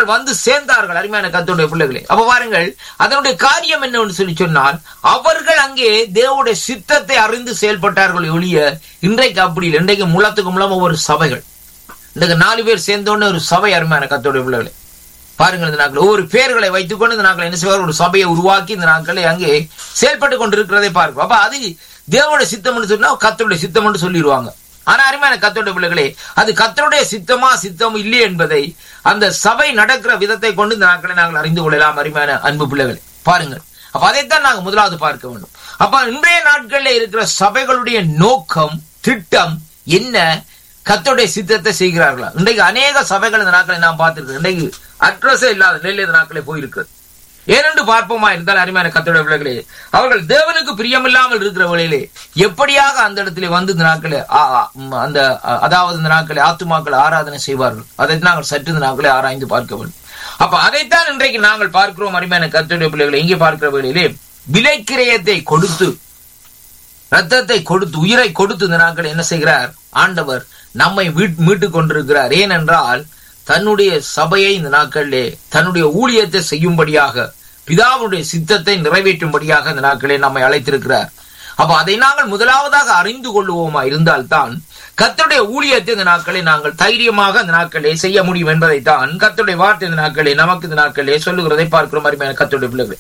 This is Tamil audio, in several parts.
அவர்கள் வந்து சேர்ந்தார்கள் அருமையான கத்தோடைய பிள்ளைகளே அப்ப பாருங்கள் அதனுடைய காரியம் என்னன்னு சொல்லி சொன்னால் அவர்கள் அங்கே தேவனுடைய சித்தத்தை அறிந்து செயல்பட்டார்கள் ஒழிய இன்றைக்கு அப்படி இல்லை இன்றைக்கு முளத்துக்கு முளம் ஒவ்வொரு சபைகள் இன்றைக்கு நாலு பேர் சேர்ந்தோன்னு ஒரு சபை அருமையான கத்தோடைய பிள்ளைகளே பாருங்கள் இந்த நாட்கள் ஒவ்வொரு பேர்களை வைத்துக்கொண்டு இந்த நாட்கள் என்ன செய்வார் ஒரு சபையை உருவாக்கி இந்த நாட்களை அங்கே செயல்பட்டு கொண்டிருக்கிறதை பார்க்கும் அப்ப அது தேவனுடைய சித்தம் சொன்னா கத்தருடைய சித்தம் சொல்லிடுவாங்க ஆனா அருமையான கத்தோடைய பிள்ளைகளே அது கத்தருடைய சித்தமா சித்தம் இல்லை என்பதை அந்த சபை நடக்கிற விதத்தை கொண்டு இந்த நாட்களை நாங்கள் அறிந்து கொள்ளலாம் அருமையான அன்பு பிள்ளைகளே பாருங்கள் அப்ப அதைத்தான் நாங்கள் முதலாவது பார்க்க வேண்டும் அப்ப இன்றைய நாட்களில் இருக்கிற சபைகளுடைய நோக்கம் திட்டம் என்ன கத்தோடைய சித்தத்தை செய்கிறார்களா இன்றைக்கு அநேக சபைகள் இந்த நாட்களை நாம் பார்த்திருக்கிறோம் இன்றைக்கு அட்ரஸே இல்லாத நிலையில் இந்த நாட்களே போயிருக்கிறது ஏனென்று பார்ப்போமா இருந்தால் அருமையான கத்தோடைய பிள்ளைகளே அவர்கள் தேவனுக்கு பிரியமில்லாமல் இருக்கிற வேளையிலே எப்படியாக அந்த இடத்திலே வந்து இந்த நாட்களே ஆ, ஆ, ம், அந்த அ, அதாவது இந்த நாட்களே ஆத்துமாக்கள் ஆராதனை செய்வார்கள் அதை நாங்கள் சற்று இந்த நாட்களே ஆராய்ந்து பார்க்க வேண்டும் அப்ப அதைத்தான் இன்றைக்கு நாங்கள் பார்க்கிறோம் அருமையான கத்தோடைய பிள்ளைகளை எங்கே பார்க்கிற வேளையிலே விலைக்கிரயத்தை கொடுத்து ரத்தத்தை கொடுத்து உயிரை கொடுத்து இந்த நாட்கள் என்ன செய்கிறார் ஆண்டவர் நம்மை வீட்- மீட்டுக் கொண்டிருக்கிறார் ஏனென்றால் தன்னுடைய சபையை இந்த நாட்களிலே தன்னுடைய ஊழியத்தை செய்யும்படியாக பிதாவுடைய சித்தத்தை நிறைவேற்றும்படியாக இந்த நாட்களே நம்மை அழைத்திருக்கிறார் அப்ப அதை நாங்கள் முதலாவதாக அறிந்து கொள்ளுவோமா இருந்தால்தான் கர்த்தருடைய ஊழியத்தை இந்த நாட்களை நாங்கள் தைரியமாக இந்த நாட்களே செய்ய முடியும் என்பதைத்தான் கர்த்தருடைய வார்த்தை இந்த நாட்களே நமக்கு இந்த நாட்களே சொல்லுகிறதை பார்க்கிறோம் அருமையான கர்த்தருடைய பிள்ளைகளே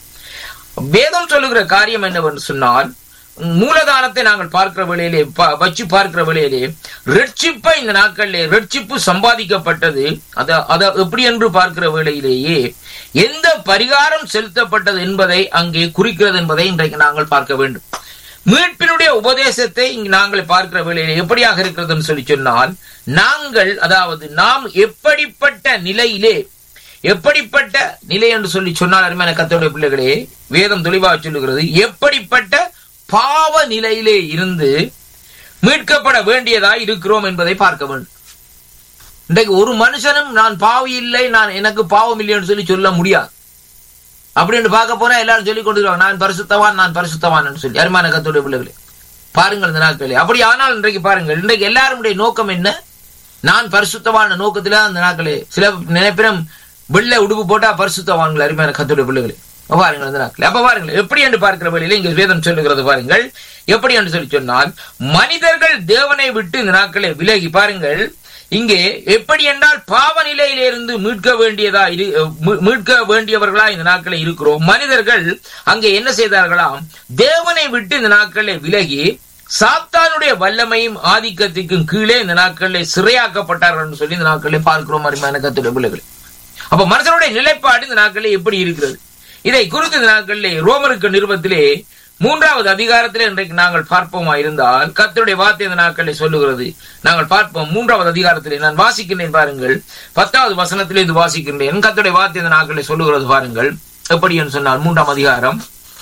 வேதம் சொல்லுகிற காரியம் என்னவென்று சொன்னால் மூலதானத்தை நாங்கள் பார்க்கிற வேளையிலே பா- வச்சு பார்க்கிற வேளையிலே ரட்சிப்பை இந்த நாட்களிலே ரட்சிப்பு சம்பாதிக்கப்பட்டது அத அத எப்படி என்று பார்க்கிற வேளையிலேயே எந்த பரிகாரம் செலுத்தப்பட்டது என்பதை அங்கே குறிக்கிறது என்பதை இன்றைக்கு நாங்கள் பார்க்க வேண்டும் மீட்பினுடைய உபதேசத்தை இங்கு நாங்கள் பார்க்கிற வேளையிலே எப்படியாக இருக்கிறதுன்னு சொல்லி சொன்னால் நாங்கள் அதாவது நாம் எப்படிப்பட்ட நிலையிலே எப்படிப்பட்ட நிலை என்று சொல்லி சொன்னால் அருமையான கத்தோடைய பிள்ளைகளே வேதம் தெளிவாக சொல்லுகிறது எப்படிப்பட்ட பாவ நிலையிலே இருந்து மீட்கப்பட வேண்டியதா இருக்கிறோம் என்பதை பார்க்க வேண்டும் இன்றைக்கு ஒரு மனுஷனும் நான் பாவி இல்லை நான் எனக்கு பாவம் இல்லைன்னு சொல்லி சொல்ல முடியாது அப்படின்னு பார்க்க போனா எல்லாரும் சொல்லி கொண்டிருக்காங்க நான் பரிசுத்தவான் நான் பரிசுத்தவான் என்று சொல்லி அருமையான கத்தோடைய பிள்ளைகளே பாருங்கள் இந்த நாட்களே அப்படி ஆனால் இன்றைக்கு பாருங்கள் இன்றைக்கு எல்லாருடைய நோக்கம் என்ன நான் பரிசுத்தவான நோக்கத்துல அந்த நாட்களே சில நினைப்பினம் வெள்ளை உடுப்பு போட்டா பரிசுத்தவான்கள் அருமையான கத்தோடைய பிள்ளைகளே அப்ப பாருங்கள் அந்த நாட்களே அப்ப பாருங்கள் எப்படி என்று பார்க்கிற வழியில இங்க வேதம் சொல்லுகிறது பாருங்கள் எப்படி என்று சொல்லி சொன்னால் மனிதர்கள் தேவனை விட்டு இந்த நாட்களே விலகி பாருங்கள் இங்கே எப்படி என்றால் பாவ நிலையிலிருந்து மீட்க வேண்டியதா இரு மீ- மீட்க வேண்டியவர்களா இந்த நாட்களை இருக்கிறோம் மனிதர்கள் அங்கே என்ன செய்தார்களாம் தேவனை விட்டு இந்த நாட்களை விலகி சாத்தானுடைய வல்லமையும் ஆதிக்கத்திற்கும் கீழே இந்த நாட்களில் சிறையாக்கப்பட்டார்கள் என்று சொல்லி இந்த நாட்களில் பார்க்கிறோம் அருமையான கத்துடைய பிள்ளைகள் அப்ப மனுஷனுடைய நிலைப்பாடு இந்த நாட்களில் எப்படி இருக்கிறது இதை குறித்து இந்த நாட்களிலே ரோமருக்கு நிறுவத்திலே மூன்றாவது அதிகாரத்திலே இன்றைக்கு நாங்கள் பார்ப்போமா இருந்தால் கர்த்தருடைய வார்த்தை இந்த நாட்களில் சொல்லுகிறது நாங்கள் பார்ப்போம் மூன்றாவது அதிகாரத்திலே நான் வாசிக்கின்றேன் பாருங்கள் பத்தாவது வசனத்திலே இது வாசிக்கின்றேன் கர்த்தருடைய வார்த்தை இந்த நாட்களில் சொல்லுகிறது பாருங்கள் எப்படி என்று சொன்னால் மூன்றாம் அதிகாரம்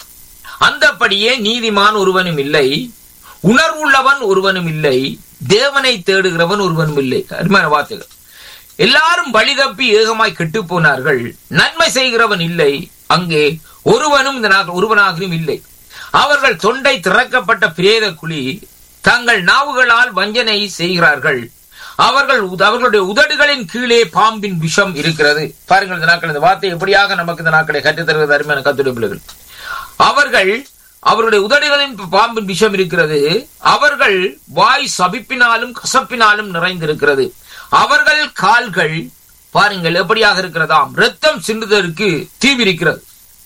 அந்தப்படியே நீதிமான் ஒருவனும் இல்லை உணர்வுள்ளவன் ஒருவனும் இல்லை தேவனை தேடுகிறவன் ஒருவனும் இல்லை அருமையான வார்த்தைகள் எல்லாரும் வழி தப்பி ஏகமாய் கெட்டு போனார்கள் நன்மை செய்கிறவன் இல்லை அங்கே ஒருவனும் இந்த நாட்கள் ஒருவனாகவும் இல்லை அவர்கள் தொண்டை திறக்கப்பட்ட பிரேத குழி தங்கள் நாவுகளால் வஞ்சனை செய்கிறார்கள் அவர்கள் உத- அவர்களுடைய உதடுகளின் கீழே பாம்பின் விஷம் இருக்கிறது பாருங்கள் இந்த நாட்கள் இந்த வார்த்தை எப்படியாக நமக்கு இந்த நாட்களை கற்றுத் தருவது அருமையான கத்துடைய பிள்ளைகள் அவர்கள் அவருடைய உதடுகளின் பாம்பின் விஷம் இருக்கிறது அவர்கள் வாய் சபிப்பினாலும் கசப்பினாலும் நிறைந்திருக்கிறது அவர்கள் கால்கள் பாருங்கள் எப்படியாக இருக்கிறதாம் இரத்தம் சிந்துதற்கு தீவிரிக்கிறது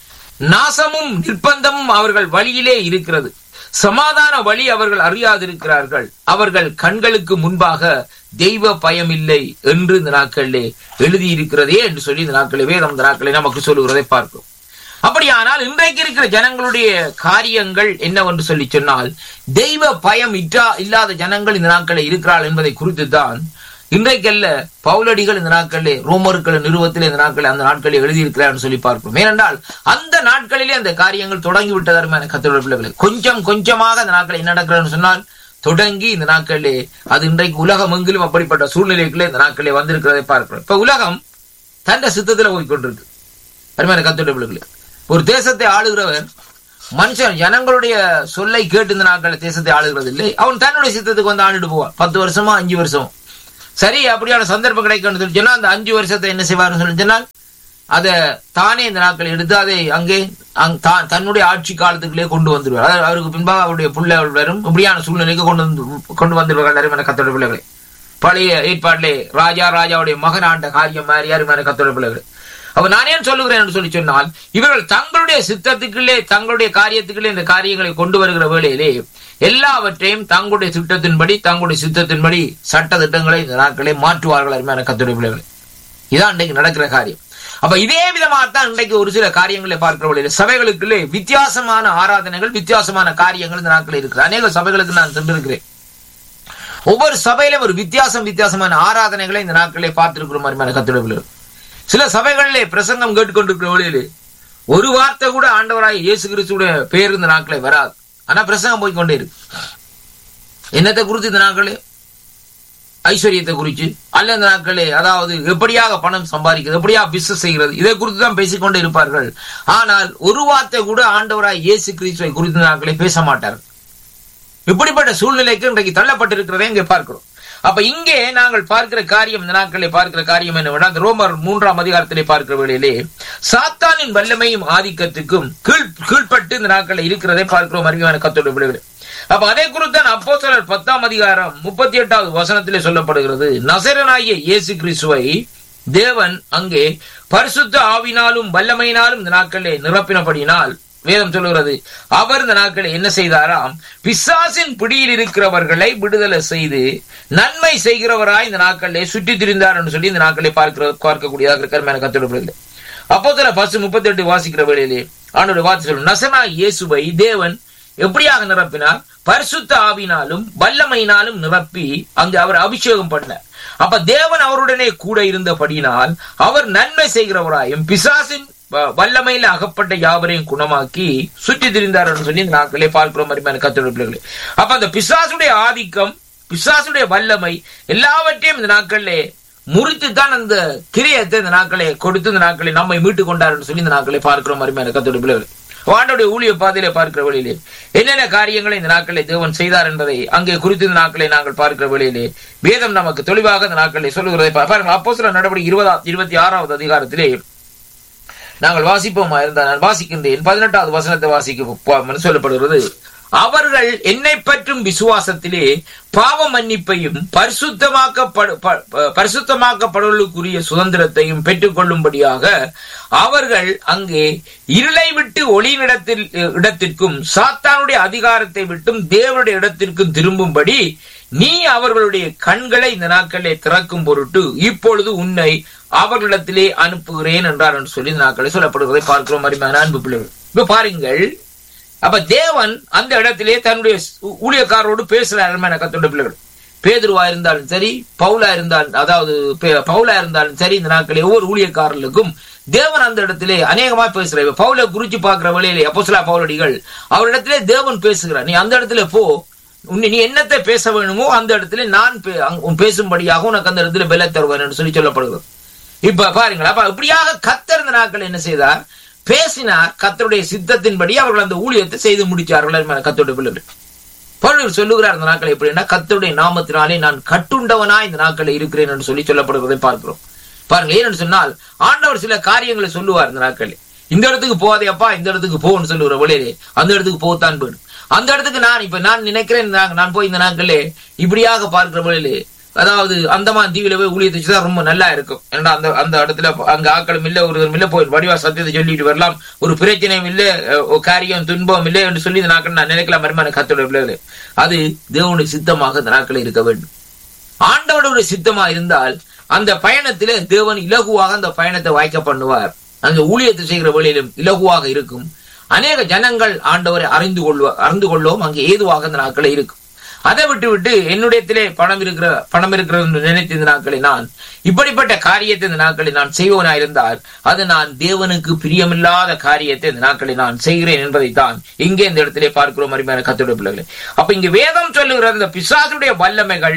நாசமும் நிர்பந்தமும் அவர்கள் வழியிலே இருக்கிறது சமாதான வழி அவர்கள் அறியாதிருக்கிறார்கள் அவர்கள் கண்களுக்கு முன்பாக தெய்வ பயமில்லை என்று இந்த நாட்களிலே எழுதியிருக்கிறதே என்று சொல்லி இந்த நாட்களே வேதம் இந்த நாட்களை நமக்கு சொல்லுகிறதை பார்க்கிறோம் அப்படியானால் இன்றைக்கு இருக்கிற ஜனங்களுடைய காரியங்கள் என்னவென்று சொல்லி சொன்னால் தெய்வ பயம் இற்றா இல்லாத ஜனங்கள் இந்த நாட்களில் இருக்கிறாள் என்பதை குறித்து தான் இன்றைக்கல்ல பவுலடிகள் இந்த நாட்களிலே ரோமர்கள் நிறுவத்தில் இந்த நாட்களில் அந்த நாட்களில் எழுதியிருக்கிறார் சொல்லி பார்க்கிறோம் ஏனென்றால் அந்த நாட்களிலே அந்த காரியங்கள் தொடங்கி விட்டதற்கான கத்தோட பிள்ளைகளை கொஞ்சம் கொஞ்சமாக அந்த நாட்களில் என்ன நடக்கிறதுன்னு சொன்னால் தொடங்கி இந்த நாட்களிலே அது இன்றைக்கு உலகம் எங்கிலும் அப்படிப்பட்ட சூழ்நிலைகளே இந்த நாட்களிலே வந்திருக்கிறதை பார்க்கிறோம் இப்ப உலகம் தண்ட சித்தத்துல போய் கொண்டிருக்கு அருமையான கத்தோட பிள்ளைகளே ஒரு தேசத்தை ஆளுகிறவர் மனுஷன் ஜனங்களுடைய சொல்லை கேட்டு இந்த நாட்களில் தேசத்தை ஆளுகிறது இல்லை அவன் தன்னுடைய சித்தத்துக்கு வந்து ஆண்டுட்டு போவான் பத்து வருஷமா அஞ்சு வருஷம் சரி அப்படியான சந்தர்ப்பம் கிடைக்கும்னு சொல்லி சொன்னா அந்த அஞ்சு வருஷத்தை என்ன செய்வார்னு சொல்லி சொன்னால் அத தானே இந்த நாட்கள் எடுத்து அதை அங்கே அங் தான் தன்னுடைய ஆட்சி காலத்துக்குள்ளே கொண்டு வந்துடுவார் அதாவது அவருக்கு பின்பாக அவருடைய பிள்ளைகள் வரும் இப்படியான சூழ்நிலைக்கு கொண்டு வந்து கொண்டு வந்துடுவார்கள் அருமையான கத்தோட பிள்ளைகளை பழைய ஏற்பாட்டிலே ராஜா ராஜாவுடைய மகன் ஆண்ட காரியம் மாதிரி அருமையான கத்தோட பிள்ளைகளை அப்ப நான் ஏன் சொல்லுகிறேன் என்று சொல்லி சொன்னால் இவர்கள் தங்களுடைய சித்தத்துக்குள்ளே தங்களுடைய காரியத்துக்குள்ளே இந்த காரியங்களை கொண்டு வருகிற வேளையிலே எல்லாவற்றையும் தங்களுடைய திட்டத்தின்படி தங்களுடைய சித்தத்தின்படி சட்ட திட்டங்களை இந்த நாட்களை மாற்றுவார்கள் அருமையான கத்துடைய பிள்ளைகளை இதான் இன்றைக்கு நடக்கிற காரியம் அப்ப இதே விதமாகத்தான் இன்றைக்கு ஒரு சில காரியங்களை பார்க்கிற வழியில் சபைகளுக்குள்ளே வித்தியாசமான ஆராதனைகள் வித்தியாசமான காரியங்கள் இந்த நாட்களில் இருக்குது அநேக சபைகளுக்கு நான் சென்றிருக்கிறேன் ஒவ்வொரு சபையிலும் ஒரு வித்தியாசம் வித்தியாசமான ஆராதனைகளை இந்த நாட்களை பார்த்திருக்கிறோம் அருமையான கத்துடைய பிள்ளைகள் சில சபைகளிலே பிரசங்கம் கேட்டுக்கொண்டிருக்கிற வழியிலே ஒரு வார்த்தை கூட ஆண்டவராய் இயேசு கிறிஸ்துடைய பேர் இந்த நாட்களை வராது ஆனா பிரசங்கம் போய் கொண்டே இருக்கு என்னத்தை குறித்து இந்த நாட்களே ஐஸ்வர்யத்தை குறித்து அல்ல இந்த நாட்களே அதாவது எப்படியாக பணம் சம்பாதிக்கிறது எப்படியா பிசினஸ் செய்கிறது இதை குறித்து தான் பேசிக்கொண்டே இருப்பார்கள் ஆனால் ஒரு வார்த்தை கூட ஆண்டவராய் இயேசு கிறிஸ்துவை குறித்து நாட்களை பேச மாட்டார்கள் இப்படிப்பட்ட சூழ்நிலைக்கு இன்றைக்கு தள்ளப்பட்டிருக்கிறதை இங்கே பார்க்கிறோம் அப்ப இங்கே நாங்கள் பார்க்கிற காரியம் இந்த நாட்களை பார்க்கிற காரியம் என்னவென்றால் ரோமர் மூன்றாம் அதிகாரத்திலே பார்க்கிற வேளையிலே சாத்தானின் வல்லமையும் ஆதிக்கத்துக்கும் கீழ் கீழ்பட்டு இந்த நாட்களில் இருக்கிறதை பார்க்கிறோம் அறிவியான கத்தோட விளைவு அப்ப அதை குறித்தான் அப்போ சிலர் பத்தாம் அதிகாரம் முப்பத்தி எட்டாவது வசனத்திலே சொல்லப்படுகிறது நசரனாகிய இயேசு கிறிஸ்துவை தேவன் அங்கே பரிசுத்த ஆவினாலும் வல்லமையினாலும் இந்த நாட்களிலே நிரப்பினபடியினால் வேதம் சொல்லுகிறது அவர் இந்த நாட்களை என்ன செய்தாராம் பிசாசின் பிடியில் இருக்கிறவர்களை விடுதலை செய்து நன்மை செய்கிறவராய் இந்த நாட்களிலே சுற்றி திரிந்தார் என்று சொல்லி இந்த நாட்களை பார்க்கிற பார்க்கக்கூடியதாக இருக்கிற கத்திடப்படுகிறது அப்போ சில பசு முப்பத்தி எட்டு வாசிக்கிற வேளையிலே ஆண்டோட வார்த்தை சொல்லும் நசனா இயேசுவை தேவன் எப்படியாக நிரப்பினார் பரிசுத்த ஆவினாலும் வல்லமையினாலும் நிரப்பி அங்கு அவர் அபிஷேகம் பண்ணார் அப்ப தேவன் அவருடனே கூட இருந்தபடியினால் அவர் நன்மை செய்கிறவராயும் பிசாசின் வல்லமையில அகப்பட்ட யாவரையும் குணமாக்கி சுற்றி திரிந்தார் என்று சொல்லி இந்த நாட்களே பார்க்கிறோம் அருமையான கத்தோட பிள்ளைகளே அப்ப அந்த பிசாசுடைய ஆதிக்கம் பிசாசுடைய வல்லமை எல்லாவற்றையும் இந்த நாட்களிலே முறித்து தான் அந்த கிரியத்தை இந்த நாட்களை கொடுத்து இந்த நாட்களை நம்மை மீட்டு கொண்டார் என்று சொல்லி இந்த நாட்களை பார்க்கிறோம் அருமையான கத்தோட பிள்ளைகள் ஆண்டோடைய ஊழிய பாதையில பார்க்கிற வழியிலே என்னென்ன காரியங்களை இந்த நாட்களை தேவன் செய்தார் என்பதை அங்கே குறித்து இந்த நாட்களை நாங்கள் பார்க்கிற வழியிலே வேதம் நமக்கு தெளிவாக இந்த நாட்களை சொல்லுகிறதை பாருங்கள் அப்போ சில நடவடிக்கை இருபதா இருபத்தி ஆறாவது அதிகாரத்திலே நாங்கள் வாசிப்போமா இருந்தால் நான் வாசிக்கின்றேன் பதினெட்டாவது வசனத்தை வாசிக்க சொல்லப்படுகிறது அவர்கள் என்னை பற்றும் விசுவாசத்திலே பாவ மன்னிப்பையும் பரிசுத்தமாக்கப்படு பரிசுத்தமாக்கப்படுவதற்குரிய சுதந்திரத்தையும் பெற்றுக் கொள்ளும்படியாக அவர்கள் அங்கே இருளை விட்டு ஒளியிடத்தில் இடத்திற்கும் சாத்தானுடைய அதிகாரத்தை விட்டும் தேவனுடைய இடத்திற்கும் திரும்பும்படி நீ அவர்களுடைய கண்களை இந்த நாட்களிலே திறக்கும் பொருட்டு இப்பொழுது உன்னை அவர்களிடத்திலே அனுப்புகிறேன் என்றார் என்று சொல்லி இந்த நாட்களை சொல்லப்படுவதை பார்க்கிறோம் அருமையான அன்பு பிள்ளைகள் இப்ப பாருங்கள் அப்ப தேவன் அந்த இடத்திலே தன்னுடைய ஊழியக்காரரோடு பேசுறார் அருமையான கத்தோட பிள்ளைகள் பேதுருவா இருந்தாலும் சரி பவுலா இருந்தாலும் அதாவது பவுலா இருந்தாலும் சரி இந்த நாட்களில் ஒவ்வொரு ஊழியக்காரர்களுக்கும் தேவன் அந்த இடத்திலே அநேகமா பேசுறார் பவுலை குறிச்சு பார்க்கிற வழியிலே அப்போசலா பவுலடிகள் அவரிடத்திலே தேவன் பேசுகிறார் நீ அந்த இடத்துல போ உன்னை நீ என்னத்தை பேச வேணுமோ அந்த இடத்துல நான் பேசும்படியாக உனக்கு அந்த இடத்துல பெல தருவேன் என்று சொல்லி சொல்லப்படுகிறது இப்ப பாருங்கள் அப்ப இப்படியாக கத்தர் இந்த நாட்கள் என்ன செய்தார் பேசினார் கத்தருடைய சித்தத்தின்படி அவர்கள் அந்த ஊழியத்தை செய்து முடிச்சார்கள் கத்தோடைய பிள்ளைகள் பவுல் சொல்லுகிறார் இந்த நாட்கள் எப்படின்னா கத்தருடைய நாமத்தினாலே நான் கட்டுண்டவனா இந்த நாட்களில் இருக்கிறேன் என்று சொல்லி சொல்லப்படுவதை பார்க்கிறோம் பாருங்க ஏன்னு சொன்னால் ஆண்டவர் சில காரியங்களை சொல்லுவார் இந்த நாட்களில் இந்த இடத்துக்கு போகாதேப்பா இந்த இடத்துக்கு போன்னு சொல்லுகிற வழியிலே அந்த இடத்துக்கு போகத்தான் போயிடும் அந்த இடத்துக்கு நான் இப்ப நான் நினைக்கிறேன் நான் போய் இந்த நாட்களே இப்படியாக பார்க்கிற வழியிலே அதாவது அந்தமான் தீவில போய் ஊழியத்தை தான் ரொம்ப நல்லா இருக்கும் ஏன்னா அந்த அந்த இடத்துல அங்க ஆக்களும் இல்ல ஒரு இல்ல போய் வடிவா சத்தியத்தை சொல்லிட்டு வரலாம் ஒரு பிரச்சனையும் இல்ல ஒரு காரியம் துன்பம் இல்லை என்று சொல்லி இந்த நாட்கள் நான் நினைக்கலாம் மருமான கத்தோட பிள்ளைகளே அது தேவனுடைய சித்தமாக இந்த நாட்கள் இருக்க வேண்டும் ஆண்டவனுடைய சித்தமா இருந்தால் அந்த பயணத்திலே தேவன் இலகுவாக அந்த பயணத்தை வாய்க்க பண்ணுவார் அந்த ஊழியத்தை செய்கிற வழியிலும் இலகுவாக இருக்கும் அநேக ஜனங்கள் ஆண்டவரை அறிந்து கொள்வ அறிந்து கொள்ளவும் அங்கே ஏதுவாக அந்த நாட்களை இருக்கும் அதை விட்டு விட்டு என்னுடையத்திலே பணம் இருக்கிற பணம் இருக்கிறது நினைத்த இந்த நாட்களை நான் இப்படிப்பட்ட காரியத்தை இந்த நாட்களை நான் செய்வனாய் இருந்தால் அது நான் தேவனுக்கு பிரியமில்லாத காரியத்தை இந்த நாட்களை நான் செய்கிறேன் என்பதைத்தான் இங்கே இந்த இடத்திலே பார்க்கிறோம் அருமையான கத்தோட பிள்ளைகளை அப்ப இங்க வேதம் சொல்லுகிற இந்த பிசாசுடைய வல்லமைகள்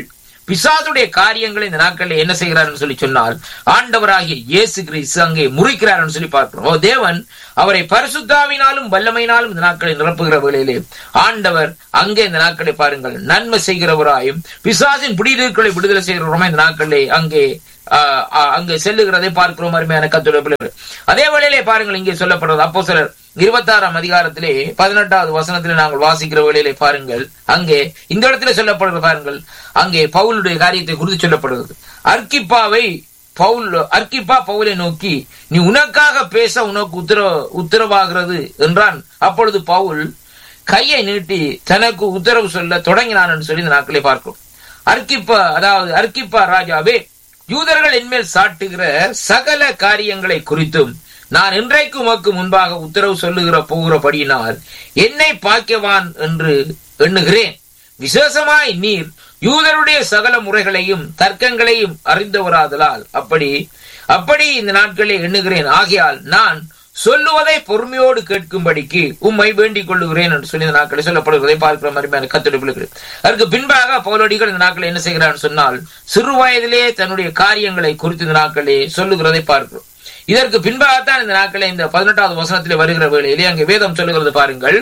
பிசாசுடைய காரியங்களை இந்த நாட்களில் என்ன செய்கிறார்னு சொல்லி சொன்னால் ஆண்டவராகிய இயேசு கிறிஸ்து அங்கே முறிக்கிறார்னு சொல்லி பார்க்கிறோம் ஓ தேவன் அவரை பரிசுத்தாவினாலும் வல்லமையினாலும் இந்த நாட்களை நிரப்புகிற வேளையிலே ஆண்டவர் அங்கே இந்த நாட்களை பாருங்கள் நன்மை செய்கிறவராயும் பிசாசின் பிடிகளை விடுதலை செய்கிறவருமா இந்த நாட்களிலே அங்கே ஆஹ், ஆஹ், அங்கு செல்லுகிறதை பார்க்கிறோம் அருமையான கத்துடைய பிள்ளைகள் அதே வேளையிலே பாருங்கள் இங்கே சொல்லப்படுறது அப்போ சிலர் இருபத்தாறாம் அதிகாரத்திலே பதினெட்டாவது வசனத்திலே நாங்கள் வாசிக்கிற வேளையிலே பாருங்கள் அங்கே இந்த இடத்துல சொல்லப்படுறது பாருங்கள் அங்கே பவுலுடைய காரியத்தை குறித்து சொல்லப்படுகிறது அர்க்கிப்பாவை பவுல் அர்க்கிப்பா பவுலை நோக்கி நீ உனக்காக பேச உனக்கு உத்தரவு உத்தரவாகிறது என்றான் அப்பொழுது பவுல் கையை நீட்டி தனக்கு உத்தரவு சொல்ல தொடங்கினான் என்று சொல்லி இந்த நாட்களை பார்க்கிறோம் அர்க்கிப்பா அதாவது அர்க்கிப்பா ராஜாவே யூதர்கள் என்மேல் சாட்டுகிற சகல காரியங்களை குறித்தும் நான் இன்றைக்கு உமக்கு முன்பாக உத்தரவு சொல்லுகிற போகிறபடியினால் என்னை பாக்கியவான் என்று எண்ணுகிறேன் விசேஷமாய் நீர் யூதருடைய சகல முறைகளையும் தர்க்கங்களையும் அறிந்தவராதலால் அப்படி அப்படி இந்த நாட்களில் எண்ணுகிறேன் ஆகையால் நான் சொல்லுவதை பொறுமையோடு கேட்கும்படிக்கு உம்மை வேண்டிக் கொள்ளுகிறேன் என்று சொல்லி இந்த நாட்களை சொல்லப்படுகிறதை பார்க்கிற மாதிரி கத்தெடுப்பில் அதற்கு பின்பாக பௌலடிகள் இந்த நாட்களை என்ன செய்கிறான்னு சொன்னால் சிறு வயதிலே தன்னுடைய காரியங்களை குறித்து இந்த நாட்களே சொல்லுகிறதை பார்க்கிறோம் இதற்கு பின்பாகத்தான் இந்த நாட்களை இந்த பதினெட்டாவது வசனத்திலே வருகிற வேளையிலே அங்கே வேதம் சொல்லுகிறது பாருங்கள்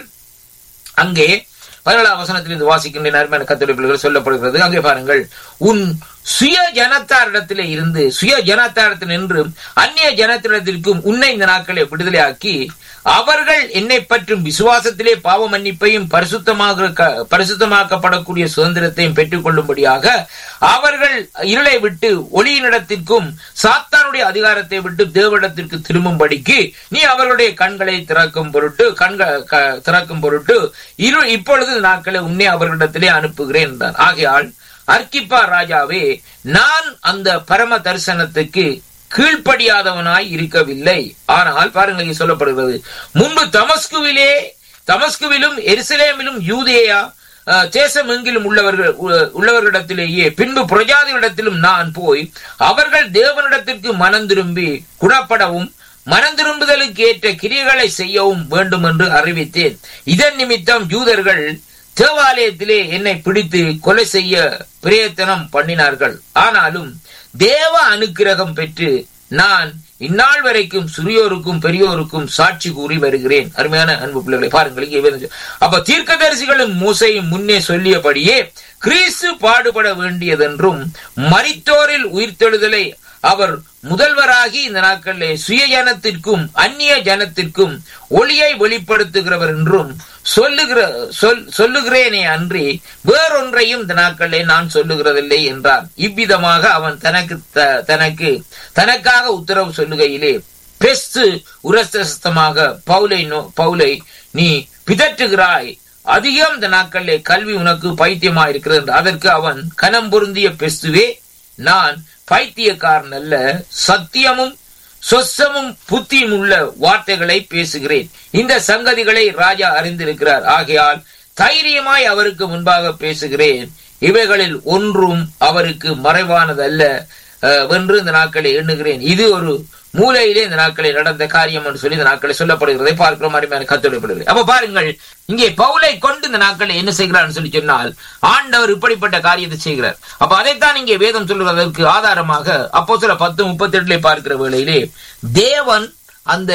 அங்கே பதினேழாம் வசனத்தில் இது வாசிக்கின்ற அருமையான கத்தொழிப்புகள் சொல்லப்படுகிறது அங்கே பாருங்கள் உன் சுய ஜனத்தாரிடத்திலே இருந்து சுய ஜனத்தாரிடத்தில் நின்று அந்நிய ஜனத்திடத்திற்கும் உன்னை இந்த நாட்களை விடுதலையாக்கி அவர்கள் என்னை பற்றும் விசுவாசத்திலே பாவ மன்னிப்பையும் பரிசுத்தமாக பரிசுத்தமாக்கப்படக்கூடிய சுதந்திரத்தையும் பெற்றுக் கொள்ளும்படியாக அவர்கள் இருளை விட்டு ஒளியினிடத்திற்கும் சாத்தானுடைய அதிகாரத்தை விட்டு தேவனிடத்திற்கு திரும்பும்படிக்கு நீ அவர்களுடைய கண்களை திறக்கும் பொருட்டு கண்கள் க- திறக்கும் பொருட்டு இரு இப்பொழுது இந்த நாட்களை உன்னை அவர்களிடத்திலே அனுப்புகிறேன் என்றார் ஆகையால் அர்க்கிப்பா ராஜாவே நான் அந்த பரம தரிசனத்துக்கு கீழ்ப்படியாதவனாய் இருக்கவில்லை ஆனால் பாருங்கள் இங்கே சொல்லப்படுகிறது முன்பு தமஸ்குவிலே தமஸ்குவிலும் எருசலேமிலும் யூதேயா அஹ், தேசம் எங்கிலும் உள்ளவர்கள் உ- உள்ளவர்களிடத்திலேயே பின்பு பிரஜாதிகளிடத்திலும் நான் போய் அவர்கள் தேவனிடத்திற்கு மனம் திரும்பி குணப்படவும் மனம் திரும்புதலுக்கு ஏற்ற கிரியைகளை செய்யவும் வேண்டும் என்று அறிவித்தேன் இதன் நிமித்தம் யூதர்கள் தேவாலயத்திலே என்னை பிடித்து கொலை செய்ய பிரயத்தனம் பண்ணினார்கள் ஆனாலும் தேவ அனுக்கிரகம் பெற்று நான் இந்நாள் வரைக்கும் சிறியோருக்கும் பெரியோருக்கும் சாட்சி கூறி வருகிறேன் அருமையான அன்பு பிள்ளைகளை பாருங்கள் இங்கே வேதம் சொல்ல- அப்ப தீர்க்கதரிசிகளும் மூசையும் முன்னே சொல்லியபடியே கிறிஸ்து பாடுபட வேண்டியதென்றும் மரித்தோரில் உயிர்த்தெழுதலை அவர் முதல்வராகி இந்த நாட்களிலே சுய ஜனத்திற்கும் அந்நிய ஜனத்திற்கும் ஒளியை வெளிப்படுத்துகிறவர் என்றும் சொல்லுகிற சொல் சொல்லுகிறேனே அன்றி வேறொன்றையும் இந்த நாட்களிலே நான் சொல்லுகிறதில்லை என்றார் இவ்விதமாக அவன் தனக்கு த- தனக்கு தனக்காக உத்தரவு சொல்லுகையிலே பெஸ்து உரசத்தமாக பவுலை நோ- பவுலை நீ பிதற்றுகிறாய் அதிகம் இந்த நாட்களிலே கல்வி உனக்கு பைத்தியமா இருக்கிறது என்று. அதற்கு அவன் கனம் பொருந்திய பெஸ்துவே நான் பைத்தியக்காரன் அல்ல சத்தியமும் சொசமும் புத்தியும் உள்ள வார்த்தைகளை பேசுகிறேன் இந்த சங்கதிகளை ராஜா அறிந்திருக்கிறார் ஆகையால் தைரியமாய் அவருக்கு முன்பாக பேசுகிறேன் இவைகளில் ஒன்றும் அவருக்கு மறைவானதல்ல அஹ், வென்று இந்த நாட்களை எண்ணுகிறேன் இது ஒரு மூலையிலே இந்த நாட்களை நடந்த காரியம் என்று சொல்லி இந்த நாட்களை சொல்லப்படுகிறதை பார்க்கிறோம் அருமையான கத்தொடைப்படுகிறது அப்ப பாருங்கள் இங்கே பவுலை கொண்டு இந்த நாட்களை என்ன செய்கிறார்னு சொல்லி சொன்னால் ஆண்டவர் இப்படிப்பட்ட காரியத்தை செய்கிறார் அப்ப அதைத்தான் இங்கே வேதம் சொல்லுவதற்கு ஆதாரமாக அப்போ சில பத்து முப்பத்தி எட்டுல பார்க்கிற வேளையிலே தேவன் அந்த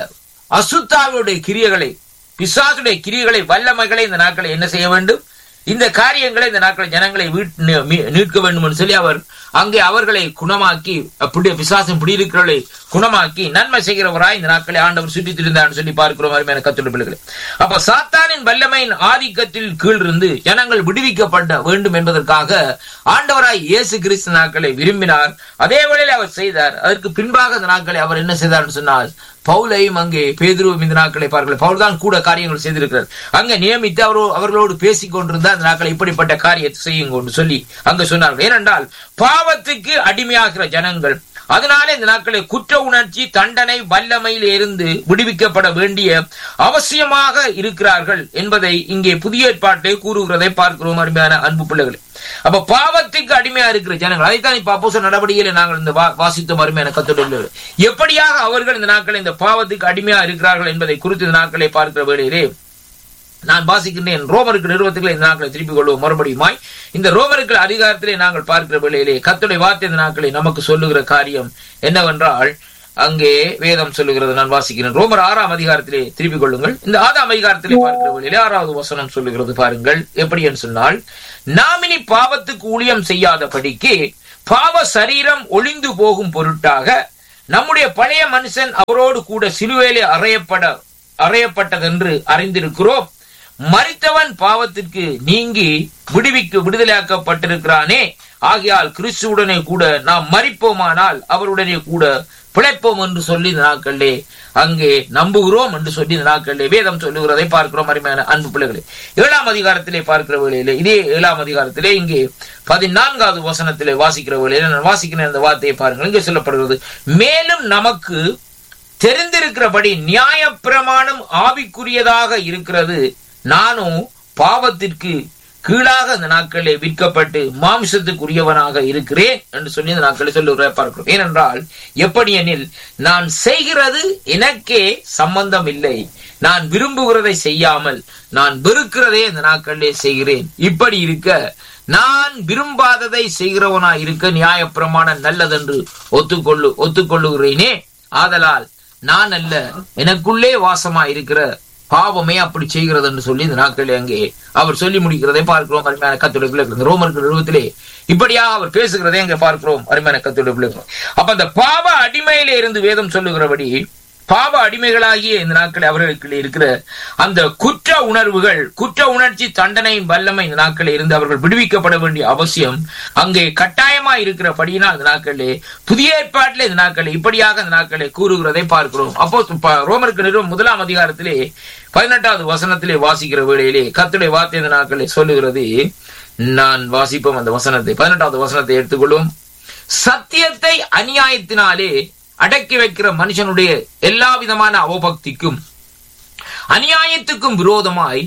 அசுத்தாவுடைய கிரியைகளை பிசாசுடைய கிரியைகளை வல்லமைகளை இந்த நாட்களை என்ன செய்ய வேண்டும் இந்த காரியங்களை இந்த நாட்களை ஜனங்களை வீட்- மீ- மீ- மீட்க வேண்டும் என்று சொல்லி அவர் அங்கே அவர்களை குணமாக்கி அப்படி பிசாசம் பிடியிருக்கிறவர்களை குணமாக்கி நன்மை செய்கிறவராய் இந்த நாட்களை ஆண்டவர் சுற்றித் திரிந்தார் சொல்லி பார்க்கிறோம் அருமையான கத்துள்ள பிள்ளைகளே அப்ப சாத்தானின் வல்லமையின் ஆதிக்கத்தில் கீழிருந்து ஜனங்கள் விடுவிக்கப்பட வேண்டும் என்பதற்காக ஆண்டவராய் இயேசு கிறிஸ்து நாட்களை விரும்பினார் அதே வேளையில் அவர் செய்தார் அதற்கு பின்பாக இந்த நாட்களை அவர் என்ன செய்தார் சொன்னால் பவுலையும் அங்கே பேதுருவும் இந்த நாட்களை பார்க்கல பவுல் தான் கூட காரியங்கள் செய்திருக்கிறார் அங்க நியமித்து அவர் அவர்களோடு பேசிக் கொண்டிருந்த அந்த நாட்களை இப்படிப்பட்ட காரியத்தை செய்யுங்க என்று சொல்லி அங்க சொன்னார்கள் ஏனென்றால் பாவத்துக்கு அடிமையாகிற ஜனங்கள் அதனாலே இந்த நாட்களை குற்ற உணர்ச்சி தண்டனை வல்லமையில் இருந்து விடுவிக்கப்பட வேண்டிய அவசியமாக இருக்கிறார்கள் என்பதை இங்கே புதிய ஏற்பாட்டை கூறுகிறதை பார்க்கிறோம் அருமையான அன்பு பிள்ளைகளே அப்ப பாவத்துக்கு அடிமையா இருக்கிற ஜனங்கள் அதைத்தான் இப்ப அப்போச நடவடிக்கையில நாங்கள் இந்த வா- வாசித்த அருமையான கத்துள்ள எப்படியாக அவர்கள் இந்த நாட்களை இந்த பாவத்துக்கு அடிமையா இருக்கிறார்கள் என்பதை குறித்து இந்த நாட்களை பார்க்கிற வேளையிலே நான் வாசிக்கின்றேன் ரோமருக்கு நிறுவனத்துக்களை இந்த நாட்களை திருப்பிக் கொள்வோம் மறுபடியுமாய் இந்த ரோமருக்கு அதிகாரத்திலே நாங்கள் பார்க்கிற வேளையிலே கத்துடைய வார்த்தை இந்த நாட்களை நமக்கு சொல்லுகிற காரியம் என்னவென்றால் அங்கே வேதம் சொல்லுகிறது நான் வாசிக்கிறேன் ரோமர் ஆறாம் அதிகாரத்திலே திருப்பிக் கொள்ளுங்கள் இந்த ஆதாம் அதிகாரத்திலே பார்க்கிற வேளையிலே ஆறாவது வசனம் சொல்லுகிறது பாருங்கள் எப்படி என்று சொன்னால் நாம் இனி பாவத்துக்கு ஊழியம் செய்யாதபடிக்கு பாவ சரீரம் ஒளிந்து போகும் பொருட்டாக நம்முடைய பழைய மனுஷன் அவரோடு கூட சிலுவையிலே அறையப்பட அறையப்பட்டதென்று அறிந்திருக்கிறோம் மறித்தவன் பாவத்திற்கு நீங்கி விடுவிக்கு விடுதலையாக்கப்பட்டிருக்கிறானே ஆகையால் கிறிஸ்துவுடனே கூட நாம் மறிப்போமானால் அவருடனே கூட பிழைப்போம் என்று சொல்லி இந்த நாட்களிலே அங்கே நம்புகிறோம் என்று சொல்லி இந்த நாட்களிலே வேதம் சொல்லுகிறதை பார்க்கிறோம் அருமையான அன்பு பிள்ளைகளே ஏழாம் அதிகாரத்திலே பார்க்கிற வேளையிலே இதே ஏழாம் அதிகாரத்திலே இங்கே பதினான்காவது வசனத்திலே வாசிக்கிற வேளையிலே நான் வாசிக்கிற இந்த வார்த்தையை பாருங்கள் இங்கே சொல்லப்படுகிறது மேலும் நமக்கு தெரிந்திருக்கிறபடி நியாயப்பிரமாணம் ஆவிக்குரியதாக இருக்கிறது நானும் பாவத்திற்கு கீழாக அந்த நாட்களிலே விற்கப்பட்டு மாமிசத்துக்குரியவனாக இருக்கிறேன் என்று சொல்லி இந்த நாட்களை சொல்லுகிற பார்க்கிறோம் ஏனென்றால் எப்படி எனில் நான் செய்கிறது எனக்கே சம்பந்தம் இல்லை நான் விரும்புகிறதை செய்யாமல் நான் வெறுக்கிறதே இந்த நாட்களிலே செய்கிறேன் இப்படி இருக்க நான் விரும்பாததை செய்கிறவனா இருக்க நியாயப்பிரமாணம் நல்லதென்று ஒத்துக்கொள்ளு ஒத்துக்கொள்ளுகிறேனே ஆதலால் நான் அல்ல எனக்குள்ளே வாசமா இருக்கிற பாவமே அப்படி செய்கிறது என்று சொல்லி இந்த நாட்களில் அங்கே அவர் சொல்லி முடிக்கிறதை பார்க்கிறோம் அருமையான கத்துடைய பிள்ளைகள் ரோமர்கள் நிறுவத்திலே இப்படியாக அவர் பேசுகிறதை அங்கே பார்க்கிறோம் அருமையான கத்துடைய பிள்ளைகள் அப்ப அந்த பாவ அடிமையிலே இருந்து வேதம் சொல்லுகிறபடி பாவ அடிமைகளாகிய இந்த நாட்களில் அவர்களுக்கு இருக்கிற அந்த குற்ற உணர்வுகள் குற்ற உணர்ச்சி தண்டனையின் வல்லமை இந்த நாட்களில் இருந்து அவர்கள் விடுவிக்கப்பட வேண்டிய அவசியம் அங்கே கட்டாயமா இருக்கிறபடியினால் இந்த நாட்களிலே புதிய ஏற்பாட்டிலே இந்த நாட்களில் இப்படியாக இந்த நாட்களை கூறுகிறதை பார்க்கிறோம் அப்போ ரோமருக்கு நிறுவனம் முதலாம் அதிகாரத்திலே பதினெட்டாவது வசனத்திலே வாசிக்கிற வேளையிலே கத்துடைய வார்த்தை இந்த நாட்களை சொல்லுகிறது நான் வாசிப்போம் அந்த வசனத்தை பதினெட்டாவது வசனத்தை எடுத்துக்கொள்வோம் சத்தியத்தை அநியாயத்தினாலே அடக்கி வைக்கிற மனுஷனுடைய எல்லா விதமான அவபக்திக்கும் அநியாயத்துக்கும் விரோதமாய்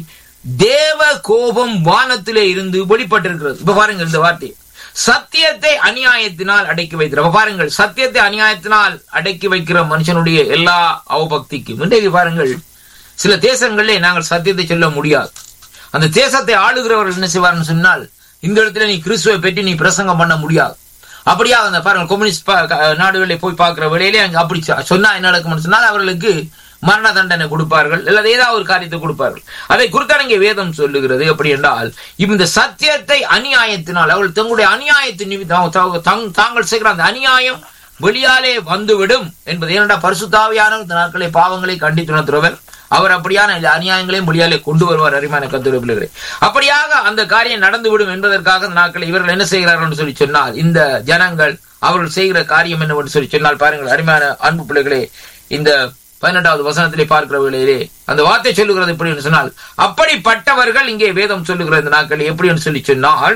தேவ கோபம் வானத்திலே இருந்து வெளிப்பட்டிருக்கிறது இப்ப பாருங்க இந்த வார்த்தை சத்தியத்தை அநியாயத்தினால் அடக்கி வைக்கிற பாருங்கள் சத்தியத்தை அநியாயத்தினால் அடக்கி வைக்கிற மனுஷனுடைய எல்லா அவபக்திக்கும் இன்றைக்கு பாருங்கள் சில தேசங்களிலே நாங்கள் சத்தியத்தை சொல்ல முடியாது அந்த தேசத்தை ஆளுகிறவர்கள் என்ன செய்வார்னு சொன்னால் இந்த இடத்துல நீ கிறிஸ்துவை பற்றி நீ பிரசங்கம் பண்ண முடியாது அப்படியாக அந்த பாருங்க கம்யூனிஸ்ட் நாடுகளில் போய் பார்க்கிற வேலையிலே அங்க அப்படி சொன்னா என்ன நடக்கும்னு சொன்னால் அவர்களுக்கு மரண தண்டனை கொடுப்பார்கள் அல்லது ஏதாவது ஒரு காரியத்தை கொடுப்பார்கள் அதை குறித்தான வேதம் சொல்லுகிறது எப்படி என்றால் இந்த சத்தியத்தை அநியாயத்தினால் அவர்கள் தங்களுடைய அநியாயத்தின் நிமித்தம் தாங்கள் செய்கிற அந்த அநியாயம் வெளியாலே வந்துவிடும் என்பது ஏனென்றா பரிசுத்தாவியான இந்த நாட்களை பாவங்களை கண்டித்துணர்த்துறவர் அவர் அப்படியான அநியாயங்களையும் வெளியாலே கொண்டு வருவார் அரிமான கத்துரை பிள்ளைகளை அப்படியாக அந்த காரியம் நடந்துவிடும் என்பதற்காக இந்த நாட்கள் இவர்கள் என்ன செய்கிறார்கள் சொல்லி சொன்னால் இந்த ஜனங்கள் அவர்கள் செய்கிற காரியம் என்னவென்று சொல்லி சொன்னால் பாருங்கள் அருமையான அன்பு பிள்ளைகளே இந்த பதினெட்டாவது வசனத்திலே பார்க்கிற வேளையிலே அந்த வார்த்தை சொல்லுகிறது எப்படி என்று சொன்னால் அப்படிப்பட்டவர்கள் இங்கே வேதம் சொல்லுகிற இந்த நாட்கள் எப்படி என்று சொல்லி சொன்னால்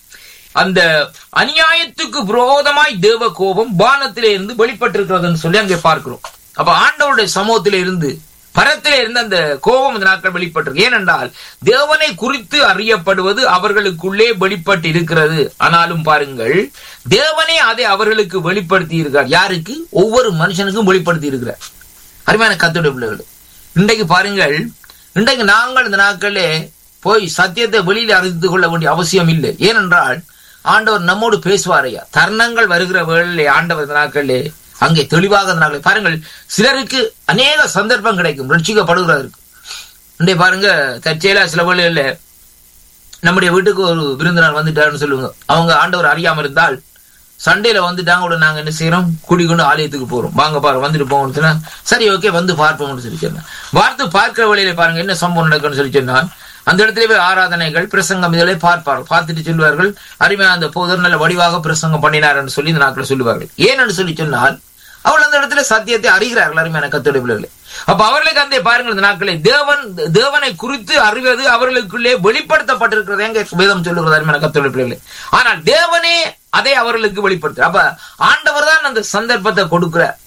அந்த அநியாயத்துக்கு விரோதமாய் தேவ கோபம் வானத்திலே இருந்து வெளிப்பட்டிருக்கிறதுன்னு சொல்லி அங்கே பார்க்கிறோம் அப்ப ஆண்டவருடைய சமூகத்திலே இருந்து பரத்திலே இருந்து அந்த கோபம் இந்த நாட்கள் வெளிப்பட்டிருக்கு ஏனென்றால் தேவனை குறித்து அறியப்படுவது அவர்களுக்குள்ளே வெளிப்பட்டு இருக்கிறது ஆனாலும் பாருங்கள் தேவனே அதை அவர்களுக்கு வெளிப்படுத்தி இருக்கிறார் யாருக்கு ஒவ்வொரு மனுஷனுக்கும் வெளிப்படுத்தி இருக்கிறார் அருமையான கத்துடைய பிள்ளைகள் இன்றைக்கு பாருங்கள் இன்றைக்கு நாங்கள் இந்த நாட்களே போய் சத்தியத்தை வெளியில் அறிந்து கொள்ள வேண்டிய அவசியம் இல்லை ஏனென்றால் ஆண்டவர் நம்மோடு பேசுவாரையா தருணங்கள் வருகிற வேளையிலே ஆண்டவர் இந்த நாட்களே அங்கே தெளிவாக நாங்கள் பாருங்கள் சிலருக்கு அநேக சந்தர்ப்பம் கிடைக்கும் ரட்சிக்கப்படுகிறதற்கு இன்றைய பாருங்க தற்செயலா சில வேளையில நம்முடைய வீட்டுக்கு ஒரு விருந்தினர் வந்துட்டாருன்னு சொல்லுவாங்க அவங்க ஆண்டவர் அறியாம இருந்தால் சண்டேல வந்துட்டாங்க உடனே நாங்க என்ன செய்யறோம் கூடி கொண்டு ஆலயத்துக்கு போறோம் வாங்க பாரு வந்துட்டு போங்கன்னு சொன்னா சரி ஓகே வந்து பார்ப்போம்னு சொல்லி சொன்னேன் பார்த்து பார்க்கிற வழியில பாருங்க என்ன சம்பவம் நடக்குன்னு சொல்லி சொன்னால் அந்த இடத்துல போய் ஆராதனைகள் பிரசங்கம் இதெல்லாம் பார்ப்பார் பார்த்துட்டு சொல்லுவார்கள் அருமையா அந்த போதர் நல்ல வடிவாக பிரசங்கம் பண்ணினார் என்று சொல்லி இந்த நாட்கள் சொல்லுவார்கள் ஏன்னு சொல்லி சொன்னால் அவள் அந்த இடத்துல சத்தியத்தை அறிகிறார்கள் அருமையான கத்தோட பிள்ளைகளை அப்ப அவர்களுக்கு அந்த பாருங்கள் இந்த நாட்களை தேவன் தேவனை குறித்து அறிவது அவர்களுக்குள்ளே வெளிப்படுத்தப்பட்டிருக்கிறது எங்க வேதம் சொல்லுகிறது அருமையான கத்தோட பிள்ளைகளை ஆனால் தேவனே அதை அவர்களுக்கு வெளிப்படுத்து அப்ப ஆண்டவர் தான் அந்த சந்தர்ப்பத்தை கொடுக்கிறார்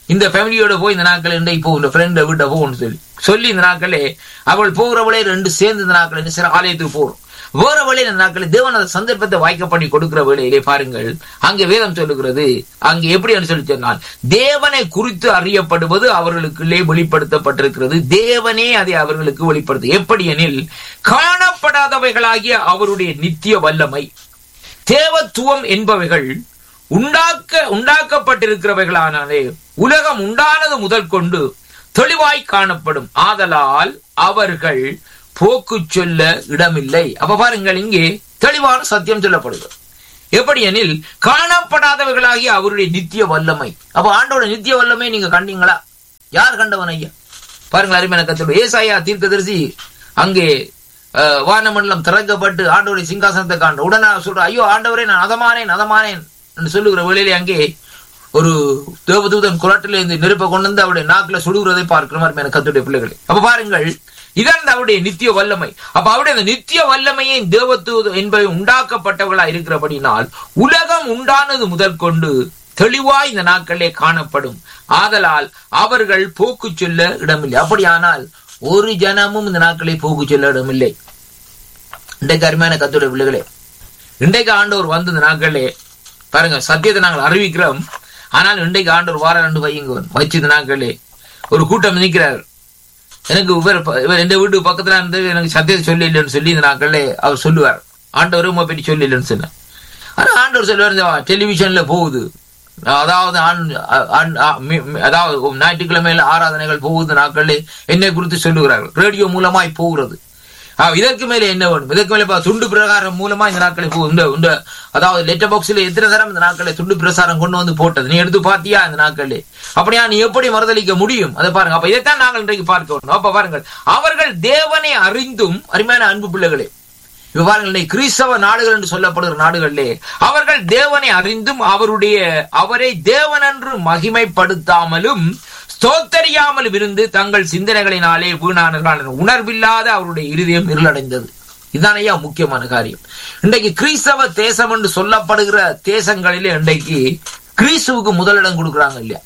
இந்த ஃபேமிலியோட போய் இந்த நாட்கள் இன்றைக்கு போ இந்த ஃப்ரெண்டை வீட்டை போகணும்னு சொல்லி சொல்லி இந்த நாட்களே அவள் போகிறவளே ரெண்டு சேர்ந்து இந்த நாட்கள் என்ன செய்யற ஆலயத்துக்கு போறோம் வேற வழியில நாட்கள் தேவன் அந்த சந்தர்ப்பத்தை வாய்க்க பண்ணி கொடுக்கிற வேளையிலே பாருங்கள் அங்கே வேதம் சொல்லுகிறது அங்கே எப்படி சொல்லி சொன்னால் தேவனை குறித்து அறியப்படுவது அவர்களுக்குள்ளே வெளிப்படுத்தப்பட்டிருக்கிறது தேவனே அதை அவர்களுக்கு வெளிப்படுத்து எப்படி எனில் காணப்படாதவைகளாகிய அவருடைய நித்திய வல்லமை தேவத்துவம் என்பவைகள் உண்டாக்க உண்டாக்கப்பட்டிருக்கிறவைகளானாலே உலகம் உண்டானது முதல் கொண்டு தெளிவாய் காணப்படும் ஆதலால் அவர்கள் போக்கு சொல்ல இடமில்லை அப்ப பாருங்கள் இங்கே தெளிவான சத்தியம் சொல்லப்படுகிறது எப்படி எனில் காணப்படாதவர்களாகிய அவருடைய நித்திய வல்லமை அப்ப ஆண்டோட நித்திய வல்லமை நீங்க கண்டீங்களா யார் கண்டவன் ஐயா பாருங்கள் அருமையான கத்தோட ஏசாயா தீர்க்கதரிசி அங்கே அஹ், வானமண்டலம் திறக்கப்பட்டு ஆண்டவருடைய சிங்காசனத்தை காண்ட உடனே சொல்ற ஐயோ ஆண்டவரே நான் அதமானேன் அதமானேன் என்று சொல்லுகிற வேளையிலே அங்கே ஒரு தேவதூதன் குரட்டில இருந்து நெருப்பை கொண்டு வந்து அவருடைய நாக்குல சுடுகிறதை பார்க்கிற மாதிரி எனக்கு கத்துடைய பிள்ளைகளை அப்ப பாருங்கள் இதான் அவருடைய நித்திய வல்லமை அப்ப அவருடைய அந்த நித்திய வல்லமையை தேவதூத என்பவை உண்டாக்கப்பட்டவர்களா இருக்கிறபடினால் உலகம் உண்டானது முதல் கொண்டு தெளிவாய் இந்த நாட்களிலே காணப்படும் ஆதலால் அவர்கள் போக்கு சொல்ல இடமில்லை அப்படியானால் ஒரு ஜனமும் இந்த நாட்களை போக்கு சொல்ல இடமில்லை இன்றைக்கு அருமையான கத்துடைய பிள்ளைகளே இன்றைக்கு ஆண்டவர் வந்து இந்த நாட்களே பாருங்க சத்தியத்தை நாங்கள் அறிவிக்கிறோம் ஆனால் இன்றைக்கு ஆண்டவர் வார ரெண்டு வையுங்க வச்சு இந்த நாட்களே ஒரு கூட்டம் நிற்கிறார் எனக்கு இவர் ப- இவர் எந்த வீட்டு பக்கத்துல இருந்து எனக்கு சத்தியத்தை சொல்லி இல்லைன்னு சொல்லி இந்த நாட்களே அவர் சொல்லுவார் ஆண்டவர் உங்களை பற்றி சொல்லி இல்லைன்னு சொன்னார் ஆனா ஆண்டவர் சொல்லுவார் இந்த டெலிவிஷன்ல போகுது அதாவது ஆண்- ஆண்- ஆ- மி- மி- அதாவது ஞாயிற்றுக்கிழமையில ஆராதனைகள் போகுது நாட்கள் என்னை குறித்து சொல்லுகிறார்கள் ரேடியோ மூலமாய் போகிறது ஆ, இதற்கு மேல என்ன வேணும் இதற்கு மேல இப்ப துண்டு பிரகாரம் மூலமா இந்த நாட்களை போ- இந்த இந்த அதாவது லெட்டர் பாக்ஸ்ல எத்தனை தரம் இந்த நாட்களை துண்டு பிரசாரம் கொண்டு வந்து போட்டது நீ எடுத்து பாத்தியா இந்த நாட்களே அப்படியா நீ எப்படி மறுதளிக்க முடியும் அதை பாருங்க அப்ப இதைத்தான் நாங்கள் இன்றைக்கு பார்க்க வேண்டும் அப்ப பாருங்கள் அவர்கள் தேவனை அறிந்தும் அருமையான அன்பு பிள்ளைகளே இப்ப பாருங்கள் இன்னைக்கு கிறிஸ்தவ நாடுகள் என்று சொல்லப்படுகிற நாடுகளிலே அவர்கள் தேவனை அறிந்தும் அவருடைய அவரை தேவன் என்று மகிமைப்படுத்தாமலும் ஸ்தோத்தரியாமலும் இருந்து தங்கள் சிந்தனைகளினாலே வீணானார்கள் உணர்வில்லாத அவருடைய இருதயம் இருளடைந்தது இதுதான் ஐயா முக்கியமான காரியம் இன்றைக்கு கிறிஸ்தவ தேசம் என்று சொல்லப்படுகிற தேசங்களிலே இன்றைக்கு கிறிஸ்துவுக்கு முதலிடம் கொடுக்குறாங்க இல்லையா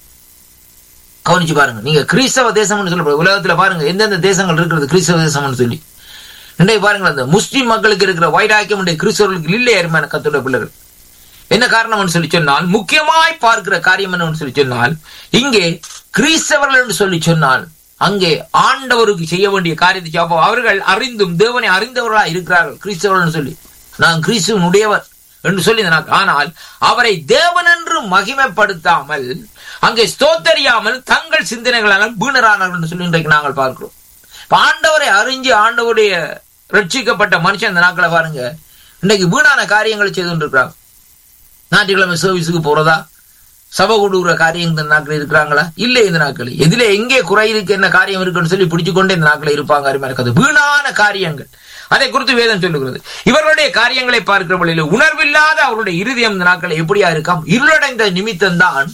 கவனிச்சு பாருங்க நீங்க கிறிஸ்தவ தேசம்னு சொல்லப்படுது உலகத்துல பாருங்க எந்தெந்த தேசங்கள் இருக்கிறது கிறிஸ்தவ தேசம்னு சொல்லி இன்றைக்கு பாருங்கள் அந்த முஸ்லிம் மக்களுக்கு இருக்கிற வைராக்கியம் இன்றைய கிறிஸ்தவர்களுக்கு இல்லை அருமையான கத்தோட பிள்ளைகள் என்ன காரணம்னு சொல்லி சொன்னால் முக்கியமாய் பார்க்கிற காரியம் என்னன்னு சொல்லி சொன்னால் இங்கே கிறிஸ்தவர்கள் என்று சொல்லி சொன்னால் அங்கே ஆண்டவருக்கு செய்ய வேண்டிய காரியத்தை செய்ய- அப்போ அவர்கள் அறிந்தும் தேவனை அறிந்தவர்களா இருக்கிறார்கள் கிறிஸ்தவர்கள் என்று சொல்லி நான் கிறிஸ்துவன் உடையவர் என்று சொல்லி இந்த நாட்கள். ஆனால் அவரை தேவன் என்று மகிமைப்படுத்தாமல் அங்கே ஸ்தோத்தரியாமல் தங்கள் சிந்தனைகளால் வீணரானார்கள் என்று சொல்லி இன்றைக்கு நாங்கள் பார்க்கிறோம் இப்ப ஆண்டவரை அறிஞ்சு ஆண்டவருடைய ரட்சிக்கப்பட்ட மனுஷன் இந்த நாட்களை பாருங்க இன்னைக்கு வீணான காரியங்களை செய்து கொண்டிருக்கிறாங்க ஞாயிற்றுக்கிழமை சர்வீஸுக்கு போறதா சபை கொடுக்குற காரியம் இந்த நாட்கள் இருக்கிறாங்களா இல்லை இந்த நாட்கள் எதுல எங்கே குறை இருக்கு என்ன காரியம் இருக்குன்னு சொல்லி பிடிச்சு கொண்டே இந்த நாட்கள் இருப்பாங்க அருமையான கதை வீணான காரியங்கள் அதை குறித்து வேதம் சொல்லுகிறது இவர்களுடைய காரியங்களை பார்க்கிற வழியில உணர்வில்லாத அவருடைய இருதயம் இந்த நாட்களை எப்படியா இருக்காம் இருளடைந்த நிமித்தம் தான்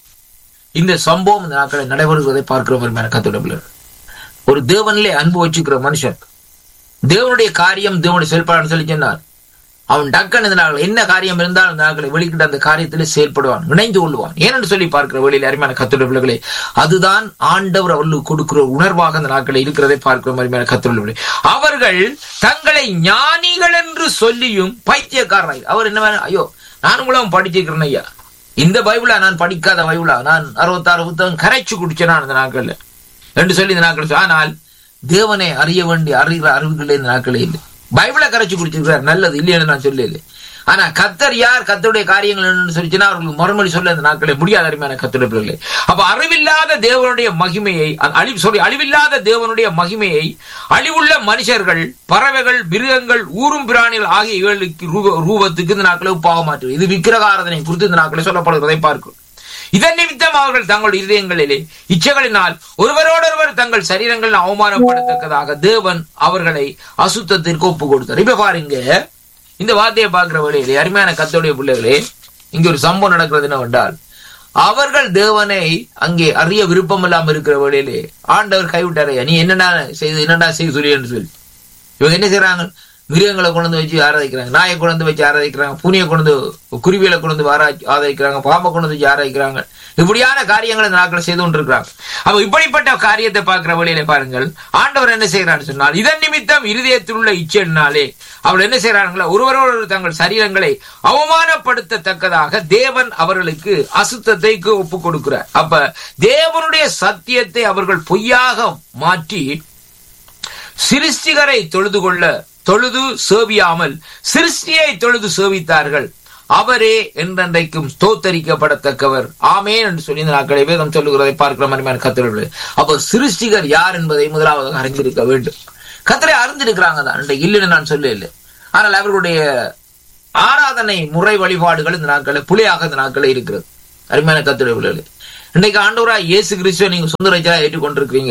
இந்த சம்பவம் இந்த நாட்களை நடைபெறுவதை பார்க்கிற அருமையான கத்தோட பிள்ளைகள் ஒரு தேவனிலே அன்பு வச்சுக்கிற மனுஷன் தேவனுடைய காரியம் தேவனுடைய செயல்பாடு சொல்லி சொன்னார் அவன் டக்கன் இந்த நாள் என்ன காரியம் இருந்தாலும் இந்த நாட்களை வெளிக்கிட்ட அந்த காரியத்தில் செயல்படுவான் இணைந்து கொள்வான் ஏனென்று சொல்லி பார்க்கிற வழியில் அருமையான கத்துடைய பிள்ளைகளே அதுதான் ஆண்டவர் அவர்களுக்கு கொடுக்கிற உணர்வாக அந்த நாட்களை இருக்கிறதை பார்க்கிற அருமையான கத்துடைய பிள்ளை அவர்கள் தங்களை ஞானிகள் என்று சொல்லியும் பைத்தியக்காரனாய் அவர் என்ன வேணும்? ஐயோ நான் உலகம் படிச்சிருக்கிறேன் ஐயா இந்த பைபிளா நான் படிக்காத பைபிளா நான் அறுபத்தாறு புத்தகம் கரைச்சு குடிச்சேன் நான் இந்த நாட்கள்ல என்று சொல்லி இந்த நாட்கள் ஆனால் தேவனை அறிய வேண்டிய அறிகிற அறிவுகளே இந்த நாட்களே இல்லை பைபிளை கரைச்சு குடிச்சிருக்கிறார் நல்லது இல்லைன்னு நான் சொல்லல ஆனா கத்தர் யார் கத்தருடைய காரியங்கள் என்னன்னு சொல்லிச்சுன்னா அவர்களுக்கு மறுமொழி சொல்ல இந்த நாட்களே முடியாத அருமையான கத்தருடைய பிள்ளைகளே அப்ப அறிவில்லாத தேவனுடைய மகிமையை அழிவு சொல்லி அழிவில்லாத தேவனுடைய மகிமையை அழிவுள்ள மனுஷர்கள் பறவைகள் மிருகங்கள் ஊரும் பிராணிகள் ஆகிய இவர்களுக்கு ரூப ரூபத்துக்கு இந்த நாட்களை பாவ மாற்று இது விக்கிரகாரதனை குறித்து இந்த நாட்களை சொல்லப்படுவதை பார்க்கிறோம் இதன் நிமித்தம் அவர்கள் தங்கள் இருதயங்களிலே இச்சைகளினால் ஒருவரோடொருவர் தங்கள் சரீரங்களில் அவமானப்படத்தக்கதாக தேவன் அவர்களை அசுத்தத்திற்கு ஒப்பு கொடுத்தார் இப்ப பாருங்க இந்த வார்த்தையை பார்க்கிற வழியிலே அருமையான கத்தோடைய பிள்ளைகளே இங்க ஒரு சம்பவம் நடக்கிறது என்னவென்றால் அவர்கள் தேவனை அங்கே அறிய விருப்பம் இல்லாம இருக்கிற வழியிலே ஆண்டவர் கைவிட்டாரையா நீ என்னடா செய்து என்னடா செய்ய சொல்லி என்று சொல்லி இவங்க என்ன செய்யறாங்க மிருகங்களை கொண்டு வந்து வச்சு ஆராதிக்கிறாங்க நாயை கொண்டு வந்து வச்சு ஆராதிக்கிறாங்க பூனையை கொண்டு வந்து குருவிகளை கொண்டு வந்து ஆரா ஆராதிக்கிறாங்க பாம்பை கொண்டு வந்து வச்சு ஆராதிக்கிறாங்க இப்படியான காரியங்களை இந்த நாட்கள் செய்து கொண்டிருக்கிறாங்க அப்ப இப்படிப்பட்ட காரியத்தை பார்க்கிற வழியில பாருங்கள் ஆண்டவர் என்ன செய்கிறான்னு சொன்னால் இதன் நிமித்தம் இருதயத்தில் உள்ள இச்சைனாலே அவர் என்ன செய்கிறாங்களா ஒருவரோடு தங்கள் சரீரங்களை அவமானப்படுத்தத்தக்கதாக தேவன் அவர்களுக்கு அசுத்தத்தை ஒப்பு கொடுக்கிறார் அப்ப தேவனுடைய சத்தியத்தை அவர்கள் பொய்யாக மாற்றி சிருஷ்டிகரை தொழுது கொள்ள தொழுது சேவியாமல் சிருஷ்டியை தொழுது சேவித்தார்கள் அவரே என்றென்றைக்கும் தோத்தரிக்கப்படத்தக்கவர் ஆமேன் என்று சொல்லி இந்த நாட்களை வேதம் சொல்லுகிறதை பார்க்கிற மாதிரியான கத்திரர்கள் அப்போ சிருஷ்டிகர் யார் என்பதை முதலாவது அறிந்திருக்க வேண்டும் கத்தரை அறிந்திருக்கிறாங்க தான் இன்றைக்கு இல்லைன்னு நான் சொல்ல இல்லை ஆனால் அவர்களுடைய ஆராதனை முறை வழிபாடுகள் இந்த நாட்களில் புலியாக இந்த நாட்களில் இருக்கிறது அருமையான கத்திரர்கள் இன்னைக்கு ஆண்டவரா இயேசு கிறிஸ்துவ நீங்க சொந்த ரைச்சலா ஏற்றுக்கொண்டிருக்கிறீங்க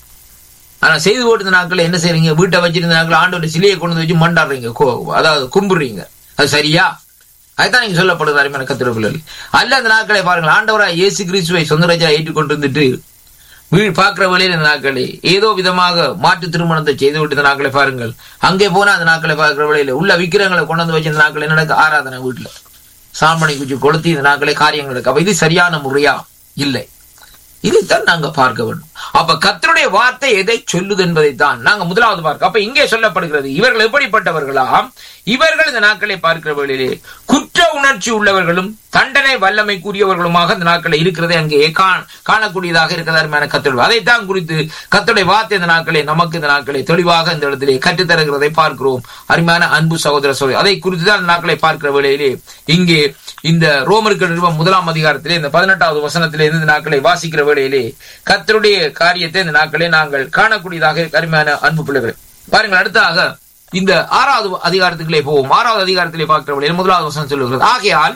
ஆனா செய்து போட்டு நாட்கள் என்ன செய்றீங்க வீட்டை வச்சிருந்த நாட்கள் ஆண்டோட சிலையை கொண்டு வந்து வச்சு மண்டாடுறீங்க அதாவது கும்பிடுறீங்க அது சரியா அதுதான் நீங்க சொல்லப்படுது அருமையான கத்திரப்பிள்ளை அல்ல அந்த நாட்களை பாருங்கள் ஆண்டவரா இயேசு கிறிஸ்துவை சொந்த ரைச்சலா ஏற்றுக்கொண்டு வந்துட்டு வீடு பார்க்கிற வழியில் இந்த நாட்களை ஏதோ விதமாக மாற்று திருமணத்தை செய்து விட்டு இந்த நாட்களை பாருங்கள் அங்கே போனா அந்த நாட்களை பார்க்கிற வழியில உள்ள விக்கிரங்களை கொண்டு வந்து வச்சு இந்த நாட்களை நடக்க ஆராதனை வீட்டுல சாம்பனை குச்சி கொளுத்தி இந்த நாட்களே காரியங்கள் நடக்க அப்ப இது சரியான முறையா இல்லை இதைத்தான் நாங்க பார்க்க வேண்டும் அப்ப கத்தருடைய வார்த்தை எதை சொல்லுது என்பதைத்தான் நாங்க முதலாவது பார்க்க அப்ப இங்கே சொல்லப்படுகிறது இவர்கள் எப்படிப்பட்டவர்களாம் இவர்கள் இந்த நாட்களை பார்க்கிறவர்களிலே குற்ற உணர்ச்சி உள்ளவர்களும் தண்டனை வல்லமை கூறியவர்களுமாக இந்த நாட்களை இருக்கிறதை அங்கே காணக்கூடியதாக இருக்கிறதாருமான கத்தோடு அதைத்தான் குறித்து கத்தோடைய வார்த்தை இந்த நாட்களை நமக்கு இந்த நாட்களை தெளிவாக இந்த இடத்திலே கற்றுத்தருகிறதை பார்க்கிறோம் அருமையான அன்பு சகோதர சகோதரி அதை குறித்து தான் இந்த நாட்களை பார்க்கிற வேளையிலே இங்கே இந்த ரோமர்கள் நிறுவனம் முதலாம் அதிகாரத்திலே இந்த பதினெட்டாவது வசனத்திலே இந்த நாட்களை வாசிக்கிற வேளையிலே கத்தருடைய காரியத்தை இந்த நாட்களை நாங்கள் காணக்கூடியதாக அருமையான அன்பு பிள்ளைகள் பாருங்கள் அடுத்ததாக இந்த ஆறாவது அதிகாரத்துக்குள்ளே போவோம் ஆறாவது அதிகாரத்திலே பார்க்கிற வேளையில் முதலாவது வசனம் சொல்லுகிறது ஆகையால்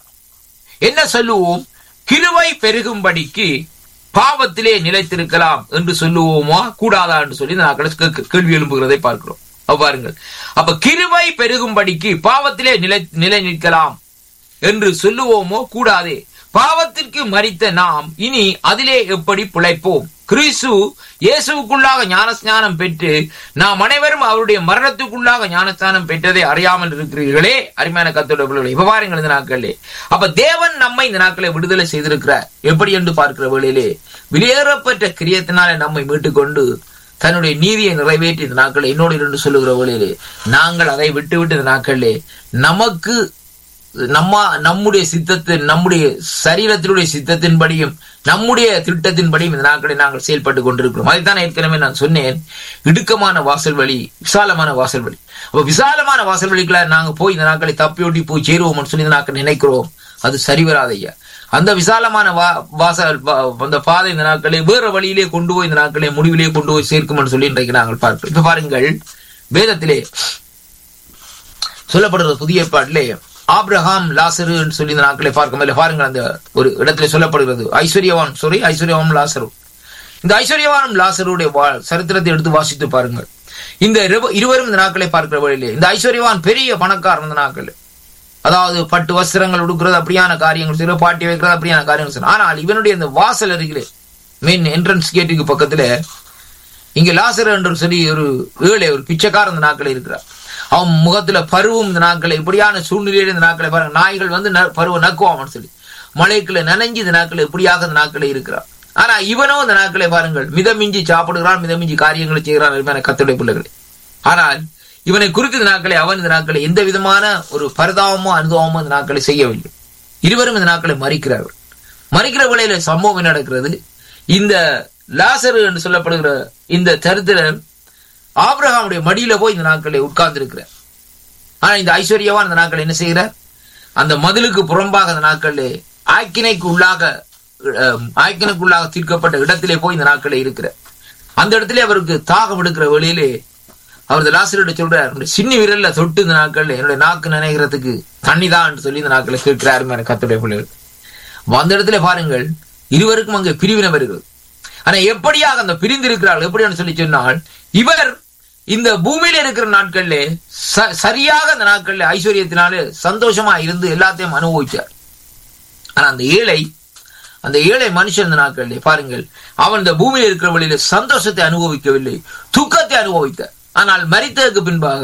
என்ன சொல்லுவோம் கிருவை பெருகும்படிக்கு பாவத்திலே நிலைத்திருக்கலாம் என்று சொல்லுவோமா கூடாதா என்று சொல்லி நாங்கள் கேள்வி எழும்புகிறதை பார்க்கிறோம் பாருங்கள் அப்ப கிருவை பெருகும்படிக்கு பாவத்திலே நிலை நிலை நிற்கலாம் என்று சொல்லுவோமோ கூடாதே பாவத்திற்கு மறித்த நாம் இனி அதிலே எப்படி பிழைப்போம் கிறிஸ்து இயேசுக்குள்ளாக ஞானஸ்நானம் பெற்று நாம் அனைவரும் அவருடைய மரணத்துக்குள்ளாக ஞானஸ்நானம் பெற்றதை அறியாமல் இருக்கிறீர்களே அருமையான கத்தோட பிள்ளைகளை இப்ப பாருங்கள் இந்த நாட்களே அப்ப தேவன் நம்மை இந்த நாட்களை விடுதலை செய்திருக்கிறார் எப்படி என்று பார்க்கிற வேளையிலே வெளியேறப்பட்ட கிரியத்தினாலே நம்மை மீட்டுக்கொண்டு தன்னுடைய நீதியை நிறைவேற்றி இந்த நாட்களை என்னோடு இருந்து சொல்லுகிற வேளையிலே நாங்கள் அதை விட்டு விட்டு இந்த நாட்களிலே நமக்கு நம்ம நம்முடைய சித்தத்தின் நம்முடைய சரீரத்தினுடைய சித்தத்தின்படியும் நம்முடைய திட்டத்தின்படியும் இந்த நாட்களை நாங்கள் செயல்பட்டு கொண்டிருக்கிறோம் அதைத்தான் ஏற்கனவே நான் சொன்னேன் இடுக்கமான வாசல் வழி விசாலமான வாசல் வழி அப்ப விசாலமான வாசல் வழிக்குள்ள நாங்க போய் இந்த நாட்களை தப்பியோட்டி போய் சேருவோம்னு சொல்லி இந்த நாட்கள் நினைக்கிறோம் அது சரி வராதையா அந்த விசாலமான வா வாசல் அந்த பாதை இந்த நாட்களை வேற வழியிலே கொண்டு போய் இந்த நாட்களை முடிவிலே கொண்டு போய் சேர்க்கும்னு சொல்லி இன்றைக்கு நாங்கள் பார்க்கிறோம் இப்ப பாருங்கள் வேதத்திலே சொல்லப்படுற புதிய பாட்டிலே ஆப்ரஹாம் லாசரு சொல்லி இந்த நாட்களை பார்க்கும் பாருங்கள் அந்த ஒரு இடத்துல சொல்லப்படுகிறது ஐஸ்வர்யவான் சாரி ஐஸ்வர்யவான் லாசரு இந்த ஐஸ்வர்யவானும் லாசருடைய சரித்திரத்தை எடுத்து வாசித்து பாருங்கள் இந்த இருவரும் இந்த நாட்களை பார்க்கிற வழியிலே இந்த ஐஸ்வர்யவான் பெரிய பணக்காரன் இந்த நாட்கள் அதாவது பட்டு வஸ்திரங்கள் உடுக்கிறது அப்படியான காரியங்கள் சில பாட்டி வைக்கிறது அப்படியான காரியங்கள் ஆனால் இவனுடைய இந்த வாசல் அருகிலே மெயின் என்ட்ரன்ஸ் கேட்டுக்கு பக்கத்துல இங்க லாசர் என்று சொல்லி ஒரு ஏழை ஒரு பிச்சைக்காரன் இந்த நாட்கள் இருக்கிறார் அவன் முகத்துல பருவம் இந்த நாட்களை இப்படியான சூழ்நிலையில இந்த நாட்களை பாருங்க நாய்கள் வந்து பருவ நக்குவாமன்னு சொல்லி மலைக்குள்ள நனைஞ்சு இந்த நாட்களை இப்படியாக இந்த நாட்களை இருக்கிறார் ஆனா இவனோ இந்த நாட்களை பாருங்கள் மிதமிஞ்சி சாப்பிடுகிறான் மிதமிஞ்சி காரியங்களை செய்கிறான் அருமையான கத்துடைய பிள்ளைகளை ஆனால் இவனை குறித்து இந்த நாட்களை அவன் இந்த நாட்களை எந்த விதமான ஒரு பரிதாபமோ அனுபவமோ இந்த நாட்களை செய்யவில்லை இருவரும் இந்த நாட்களை மறிக்கிறார்கள் மறிக்கிற வேளையில சம்பவம் நடக்கிறது இந்த லாசரு என்று சொல்லப்படுகிற இந்த சரித்திரன் ஆப்ரஹாமுடைய மடியில போய் இந்த நாட்களை உட்கார்ந்து இருக்கிறார் ஆனா இந்த ஐஸ்வர்யவான் இந்த நாட்கள் என்ன செய்கிறார் அந்த மதிலுக்கு புறம்பாக அந்த நாட்களில் ஆக்கினைக்கு உள்ளாக ஆக்கினைக்குள்ளாக தீர்க்கப்பட்ட இடத்திலே போய் இந்த நாட்களே இருக்கிறார் அந்த இடத்துல அவருக்கு தாகம் எடுக்கிற வழியிலே அவர் லாசரிட சொல்றார் சின்ன விரல்ல தொட்டு இந்த நாட்கள் என்னுடைய நாக்கு நினைக்கிறதுக்கு தண்ணி தான் சொல்லி இந்த நாட்களை கேட்கிறாரு கத்துடைய பிள்ளைகள் அந்த இடத்துல பாருங்கள் இருவருக்கும் அங்கே பிரிவினை வருகிறது ஆனா எப்படியாக அந்த பிரிந்திருக்கிறார்கள் எப்படின்னு சொல்லி சொன்னால் இவர் இந்த பூமியில இருக்கிற நாட்கள்ல சரியாக அந்த நாட்கள்ல ஐஸ்வர்யத்தினால சந்தோஷமா இருந்து எல்லாத்தையும் அனுபவிச்சார் ஆனா அந்த ஏழை அந்த ஏழை மனுஷன் இந்த நாட்கள்ல பாருங்கள் அவன் இந்த பூமியில இருக்கிற வழியில சந்தோஷத்தை அனுபவிக்கவில்லை துக்கத்தை அனுபவித்தார் ஆனால் மறித்ததற்கு பின்பாக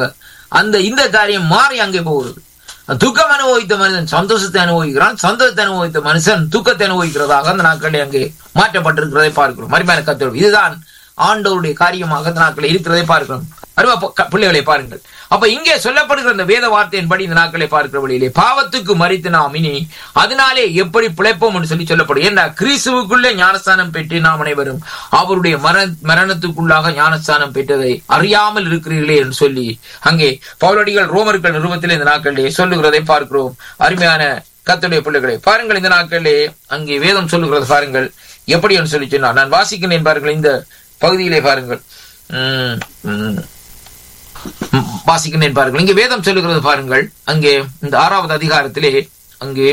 அந்த இந்த காரியம் மாறி அங்கே போகிறது துக்கம் அனுபவித்த மனிதன் சந்தோஷத்தை அனுபவிக்கிறான் சந்தோஷத்தை அனுபவித்த மனுஷன் துக்கத்தை அனுபவிக்கிறதாக அந்த நாட்களில் அங்கே மாற்றப்பட்டிருக்கிறதை பார்க்கிறோம் மறுமையான கத்தோடு இதுதான் ஆண்டவருடைய காரியமாக அந்த நாட்களில் இருக்கிறதை பார்க்கிறோம் அருவா பிள்ளைகளை பாருங்கள் அப்ப இங்கே சொல்லப்படுகிற இந்த வேத வார்த்தையின்படி இந்த நாட்களை பார்க்கிற வழியிலே பாவத்துக்கு மறித்து நாம் இனி அதனாலே எப்படி பிழைப்போம் என்று சொல்லி சொல்லப்படும் ஏன்னா கிறிஸ்துவுக்குள்ளே ஞானஸ்தானம் பெற்று நாம் அனைவரும் அவருடைய மர மரணத்துக்குள்ளாக ஞானஸ்தானம் பெற்றதை அறியாமல் இருக்கிறீர்களே என்று சொல்லி அங்கே பௌரடிகள் ரோமர்கள் நிறுவத்தில் இந்த நாட்களிலே சொல்லுகிறதை பார்க்கிறோம் அருமையான கத்துடைய பிள்ளைகளை பாருங்கள் இந்த நாட்களிலே அங்கே வேதம் சொல்லுகிறது பாருங்கள் எப்படி என்று சொல்லி சொன்னார் நான் வாசிக்கிறேன் பாருங்கள் இந்த பகுதியிலே பாருங்கள் உம் வாசிக்கிறேன் பாருங்கள் இங்கே வேதம் சொல்லுகிறது பாருங்கள் அங்கே இந்த ஆறாவது அதிகாரத்திலே அங்கே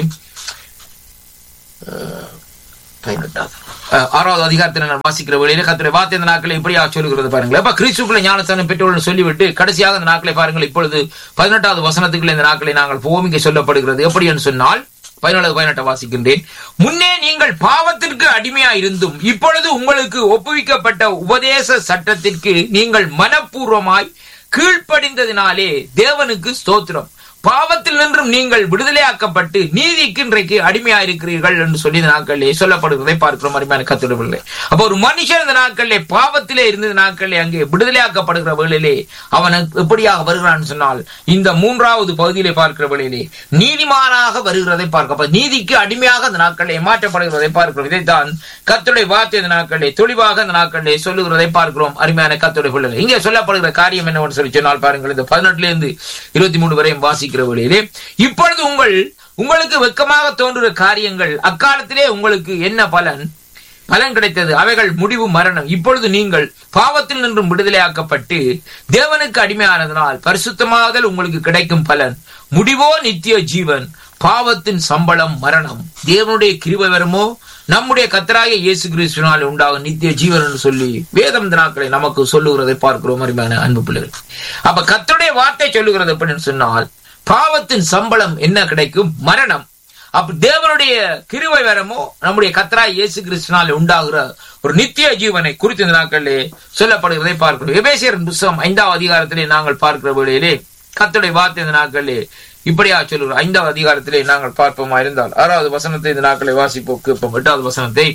பதினெட்டாவது ஆறாவது அதிகாரத்தில் நான் வாசிக்கிற வழியில கத்துடைய வார்த்தை இந்த நாட்களை இப்படியா சொல்லுகிறது பாருங்கள் அப்ப கிறிஸ்துக்குள்ள ஞானஸ்தானம் பெற்றோர்கள் சொல்லிவிட்டு கடைசியாக இந்த நாட்களை பாருங்கள் இப்பொழுது பதினெட்டாவது வசனத்துக்குள்ள இந்த நாட்களை நாங்கள் போவோம் இங்கே சொல்லப்படுகிறது எப்படி என்று சொன்னால் பதினாலு பதினெட்டை வாசிக்கின்றேன் முன்னே நீங்கள் பாவத்திற்கு அடிமையா இருந்தும் இப்பொழுது உங்களுக்கு ஒப்புவிக்கப்பட்ட உபதேச சட்டத்திற்கு நீங்கள் மனப்பூர்வமாய் கீழ்ப்படிந்ததினாலே தேவனுக்கு ஸ்தோத்திரம் பாவத்தில் நின்றும் நீங்கள் விடுதலையாக்கப்பட்டு நீதிக்கு இன்றைக்கு அடிமையா இருக்கிறீர்கள் என்று சொல்லி இந்த நாட்களிலே சொல்லப்படுகிறதை பார்க்கிறோம் அருமையான கத்துடவில்லை அப்ப ஒரு மனுஷன் இந்த நாட்களிலே பாவத்திலே இருந்த நாட்களிலே அங்கே விடுதலையாக்கப்படுகிற வேளையிலே அவன் எப்படியாக வருகிறான் சொன்னால் இந்த மூன்றாவது பகுதியிலே பார்க்கிற வேளையிலே நீதிமானாக வருகிறதை பார்க்க நீதிக்கு அடிமையாக அந்த நாட்களிலே மாற்றப்படுகிறதை பார்க்கிறோம் இதைத்தான் கத்துடைய வார்த்தை இந்த நாட்களிலே தெளிவாக இந்த நாட்களிலே சொல்லுகிறதை பார்க்கிறோம் அருமையான கத்துடைய பிள்ளைகள் இங்கே சொல்லப்படுகிற காரியம் என்னவென்று சொல்லி சொன்னால் பாருங்கள் இந்த பதினெட்டுல இருந்து இருபத்தி மூணு வரையும் வாசிக்கிற வழியிலே இப்பொழுது உங்கள் உங்களுக்கு வெக்கமாக தோன்றுகிற காரியங்கள் அக்காலத்திலே உங்களுக்கு என்ன பலன் பலன் கிடைத்தது அவைகள் முடிவு மரணம் இப்பொழுது நீங்கள் பாவத்தில் நின்றும் விடுதலையாக்கப்பட்டு தேவனுக்கு அடிமையானதனால் பரிசுத்தமாதல் உங்களுக்கு கிடைக்கும் பலன் முடிவோ நித்திய ஜீவன் பாவத்தின் சம்பளம் மரணம் தேவனுடைய கிருபை வருமோ நம்முடைய கத்தராக இயேசு கிறிஸ்துவனால் உண்டாகும் நித்திய ஜீவன் என்று சொல்லி வேதம் நாட்களை நமக்கு சொல்லுகிறதை பார்க்கிறோம் அருமையான அன்பு பிள்ளைகள் அப்ப கத்தருடைய வார்த்தை சொல்லுகிறது அப்படின்னு சொன்னால் பாவத்தின் சம்பளம் என்ன கிடைக்கும் மரணம் அப்ப தேவனுடைய கிருவை வரமோ நம்முடைய கத்தரா இயேசு கிறிஸ்துனால் உண்டாகிற ஒரு நித்திய ஜீவனை குறித்து இந்த நாட்களிலே சொல்லப்படுகிறதை பார்க்கிறோம் எபேசியரின் புஸ்தகம் ஐந்தாவது அதிகாரத்திலே நாங்கள் பார்க்கிற வேளையிலே கத்துடைய வார்த்தை இந்த நாட்களிலே இப்படியா சொல்லுகிறோம் ஐந்தாவது அதிகாரத்திலே நாங்கள் பார்ப்போமா இருந்தால் ஆறாவது வசனத்தை இந்த நாட்களை வாசிப்போம் கேட்போம் எட்டாவது வசனத்தை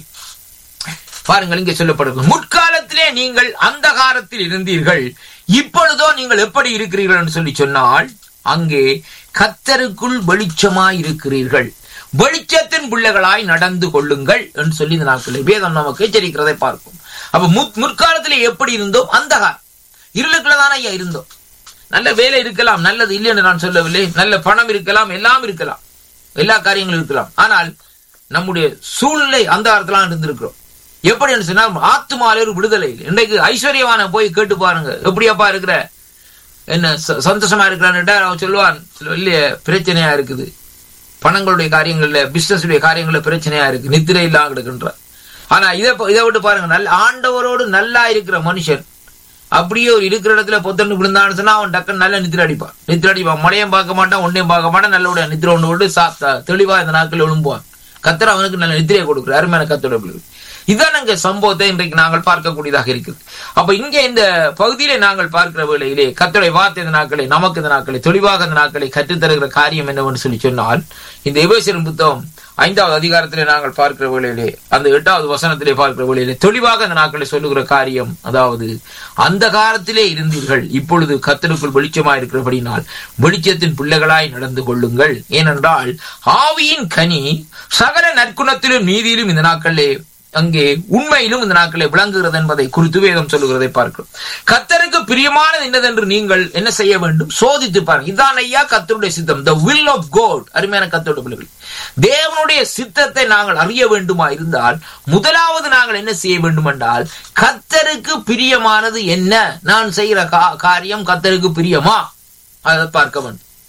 பாருங்கள் இங்கே சொல்லப்படுகிறது முற்காலத்திலே நீங்கள் அந்தகாரத்தில் இருந்தீர்கள் இப்பொழுதோ நீங்கள் எப்படி இருக்கிறீர்கள் என்று சொல்லி சொன்னால் அங்கே கத்தருக்குள் வெளிச்சமாய் இருக்கிறீர்கள் வெளிச்சத்தின் பிள்ளைகளாய் நடந்து கொள்ளுங்கள் என்று சொல்லி இந்த நாட்களில் வேதம் நமக்கு எச்சரிக்கிறதை பார்க்கும் அப்ப முற்காலத்திலே எப்படி இருந்தோம் அந்தகார் இருளுக்குள்ளதான ஐயா இருந்தோம் நல்ல வேலை இருக்கலாம் நல்லது இல்லை என்று நான் சொல்லவில்லை நல்ல பணம் இருக்கலாம் எல்லாம் இருக்கலாம் எல்லா காரியங்களும் இருக்கலாம் ஆனால் நம்முடைய சூழ்நிலை அந்த காலத்துல இருந்திருக்கிறோம் எப்படி சொன்னால் ஆத்துமால ஒரு விடுதலை இன்றைக்கு ஐஸ்வர்யவான போய் கேட்டு பாருங்க எப்படியாப்பா இருக்கிற என்ன சந்தோஷமா இருக்கிறான்னு அவன் சொல்லுவான் இல்லையே பிரச்சனையா இருக்குது பணங்களுடைய காரியங்கள்ல பிசினஸ் உடைய காரியங்கள்ல பிரச்சனையா இருக்கு நித்திரை இல்லாம கிடக்குன்ற ஆனா இதை இதை விட்டு பாருங்க நல்ல ஆண்டவரோடு நல்லா இருக்கிற மனுஷன் அப்படியே ஒரு இருக்கிற இடத்துல பொத்தன்னு விழுந்தான்னு சொன்னா அவன் டக்குன்னு நல்ல நித்திர அடிப்பான் நித்திர அடிப்பான் மழையும் பார்க்க மாட்டான் ஒன்னையும் பார்க்க மாட்டான் நல்ல நித்திர ஒன்று விட்டு சாத்தா தெளிவா இந்த நாட்கள் எழும்புவான் கத்தர் அவனுக்கு நல்ல நித்திரையை கொடுக்குற அருமையான கத்தோட இதுதான் அங்க சம்பவத்தை இன்றைக்கு நாங்கள் பார்க்கக்கூடியதாக இருக்குது அப்ப இங்க இந்த பகுதியிலே நாங்கள் பார்க்கிற வேளையிலே கத்தோடைய வார்த்தை இந்த நாட்களை நமக்கு இந்த நாட்களை தெளிவாக இந்த நாட்களை கற்றுத்தருகிற காரியம் என்னவென்று சொல்லி சொன்னால் இந்த எபேசியன் புத்தகம் ஐந்தாவது அதிகாரத்திலே நாங்கள் பார்க்கிற வேளையிலே அந்த எட்டாவது வசனத்திலே பார்க்கிற வேளையிலே தெளிவாக அந்த நாட்களை சொல்லுகிற காரியம் அதாவது அந்த காலத்திலே இருந்தீர்கள் இப்பொழுது கத்தருக்குள் வெளிச்சமா இருக்கிறபடினால் வெளிச்சத்தின் பிள்ளைகளாய் நடந்து கொள்ளுங்கள் ஏனென்றால் ஆவியின் கனி சகல நற்குணத்திலும் நீதியிலும் இந்த நாட்களிலே அங்கே உண்மையிலும் இந்த நாட்களை விளங்குகிறது என்பதை குறித்து வேதம் சொல்லுகிறதை பார்க்கிறோம் கத்தருக்கு பிரியமானது என்னதென்று நீங்கள் என்ன செய்ய வேண்டும் சோதித்து பாருங்க இதான் ஐயா கத்தருடைய சித்தம் த வில் ஆஃப் கோட் அருமையான கத்தோட பிள்ளைகள் தேவனுடைய சித்தத்தை நாங்கள் அறிய வேண்டுமா இருந்தால் முதலாவது நாங்கள் என்ன செய்ய வேண்டும் என்றால் கத்தருக்கு பிரியமானது என்ன நான் செய்கிற காரியம் கத்தருக்கு பிரியமா அதை பார்க்க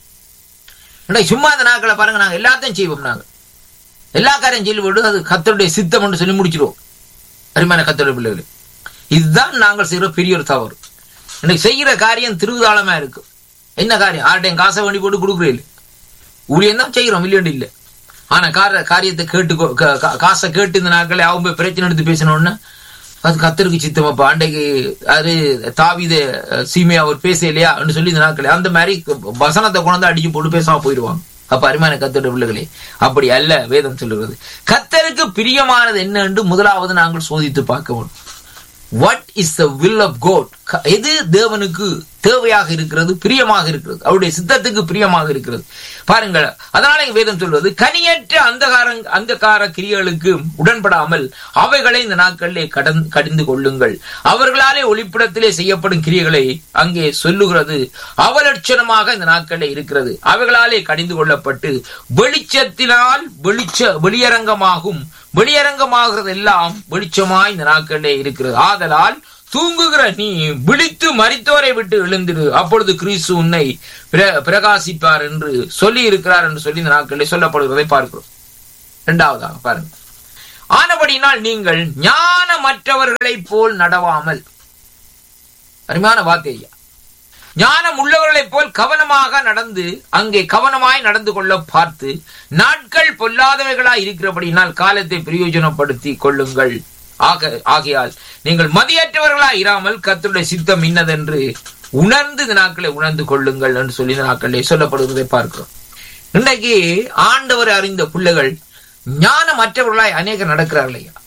வேண்டும் சும்மா அந்த நாட்களை பாருங்க நாங்க எல்லாத்தையும் செய்வோம் நாங்க எல்லா காரியம் சொல்லி விடு அது கத்தருடைய சித்தம் என்று சொல்லி முடிச்சிருவோம் அருமையான கத்தருடைய பிள்ளைகள் இதுதான் நாங்கள் செய்கிற பெரிய ஒரு தவறு இன்னைக்கு செய்கிற காரியம் திருவிதாளமா இருக்கும் என்ன காரியம் ஆர்டையும் காசை வேண்டி போட்டு கொடுக்குறீங்க ஊழியம் தான் செய்கிறோம் இல்லையண்டு இல்லை ஆனா கார காரியத்தை கேட்டு காசை கேட்டு இந்த நாட்களே அவங்க போய் பிரச்சனை எடுத்து பேசினோன்னு அது கத்தருக்கு சித்தமாப்பா அன்றைக்கு அது தாவித சீமையா அவர் பேச இல்லையா சொல்லி இந்த நாட்கள் அந்த மாதிரி வசனத்தை கொண்டு அடிச்சு போட்டு பேசாம போயிடுவாங்க அப்ப அருமையான கத்தோட பிள்ளைகளே அப்படி அல்ல வேதம் சொல்லுகிறது கத்தருக்கு பிரியமானது என்ன என்று முதலாவது நாங்கள் சோதித்து பார்க்க வேண்டும் what is the will of God எது தேவனுக்கு தேவையாக இருக்கிறது பிரியமாக இருக்கிறது அவருடைய சித்தத்துக்கு பிரியமாக இருக்கிறது பாருங்கள் அதனால வேதம் சொல்வது கனியற்ற அந்தகார அந்தகார கிரியைகளுக்கு உடன்படாமல் அவைகளை இந்த நாட்களிலே கடன் கடிந்து கொள்ளுங்கள் அவர்களாலே ஒளிப்பிடத்திலே செய்யப்படும் கிரியைகளை அங்கே சொல்லுகிறது அவலட்சணமாக இந்த நாட்களிலே இருக்கிறது அவைகளாலே கடிந்து கொள்ளப்பட்டு வெளிச்சத்தினால் வெளிச்ச வெளியரங்கமாகும் வெளியரங்கமாகிறது எல்லாம் வெளிச்சமாய் இந்த நாட்களிலே இருக்கிறது ஆதலால் தூங்குகிற நீ விழித்து மறித்தோரை விட்டு எழுந்திரு அப்பொழுது கிறிஸ்து உன்னை பிரகாசிப்பார் என்று சொல்லி இருக்கிறார் என்று சொல்லி இந்த நாட்களில் சொல்லப்படுவதை பார்க்கிறோம் இரண்டாவதாக பாருங்க ஆனபடினால் நீங்கள் ஞானமற்றவர்களைப் போல் நடவாமல் அருமையான வார்த்தை ஐயா ஞானம் உள்ளவர்களைப் போல் கவனமாக நடந்து அங்கே கவனமாய் நடந்து கொள்ள பார்த்து நாட்கள் பொல்லாதவைகளாய் இருக்கிறபடினால் காலத்தை பிரயோஜனப்படுத்தி கொள்ளுங்கள் ஆக ஆகையால் நீங்கள் மதியற்றவர்களாய் இராமல் கத்தருடைய சித்தம் இன்னதென்று உணர்ந்து இந்த நாட்களை உணர்ந்து கொள்ளுங்கள் என்று சொல்லி இந்த நாட்களிலே சொல்லப்படுவதை பார்க்கிறோம் இன்றைக்கு ஆண்டவர் அறிந்த பிள்ளைகள் ஞானமற்றவர்களாய் அநேகர் நடக்கிறார்கள் ஐயா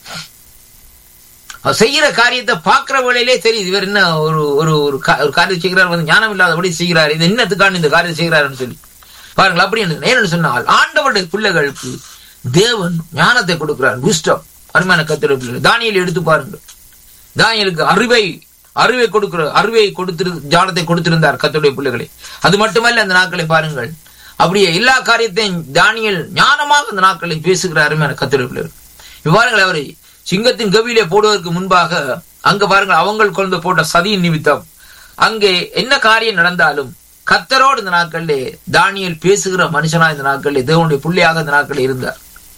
செய்யற காரியத்தை பார்க்கிற வேளையிலே தெரியுது இவர் என்ன ஒரு ஒரு ஒரு காரியம் செய்கிறார் வந்து ஞானம் இல்லாதபடி செய்கிறார் இது என்னத்துக்கான இந்த காரியம் செய்கிறார்னு சொல்லி பாருங்கள் அப்படி ஏன்னு சொன்னால் ஆண்டவருடைய பிள்ளைகளுக்கு தேவன் ஞானத்தை கொடுக்கிறார் விஸ்டம் அருமையான கத்திர பிள்ளைகள் தானியல் எடுத்து பாருங்கள் தானியலுக்கு அறிவை அறிவை கொடுக்கிற அறிவை கொடுத்திரு ஞானத்தை கொடுத்திருந்தார் கத்துடைய பிள்ளைகளை அது மட்டுமல்ல அந்த நாட்களை பாருங்கள் அப்படியே எல்லா காரியத்தையும் தானியல் ஞானமாக அந்த நாட்களை பேசுகிற அருமையான கத்துடைய பிள்ளைகள் இவ்வாறுங்கள் அவரை சிங்கத்தின் கவியிலே போடுவதற்கு முன்பாக அங்க பாருங்கள் அவங்கள் கொண்டு போட்ட சதியின் நிமித்தம் அங்கே என்ன காரியம் நடந்தாலும் கத்தரோடு இந்த நாட்களிலே தானியல் பேசுகிற மனுஷனா இந்த நாட்களிலே தேவனுடைய பிள்ளையாக இந்த நாட்களில் இருந்தார்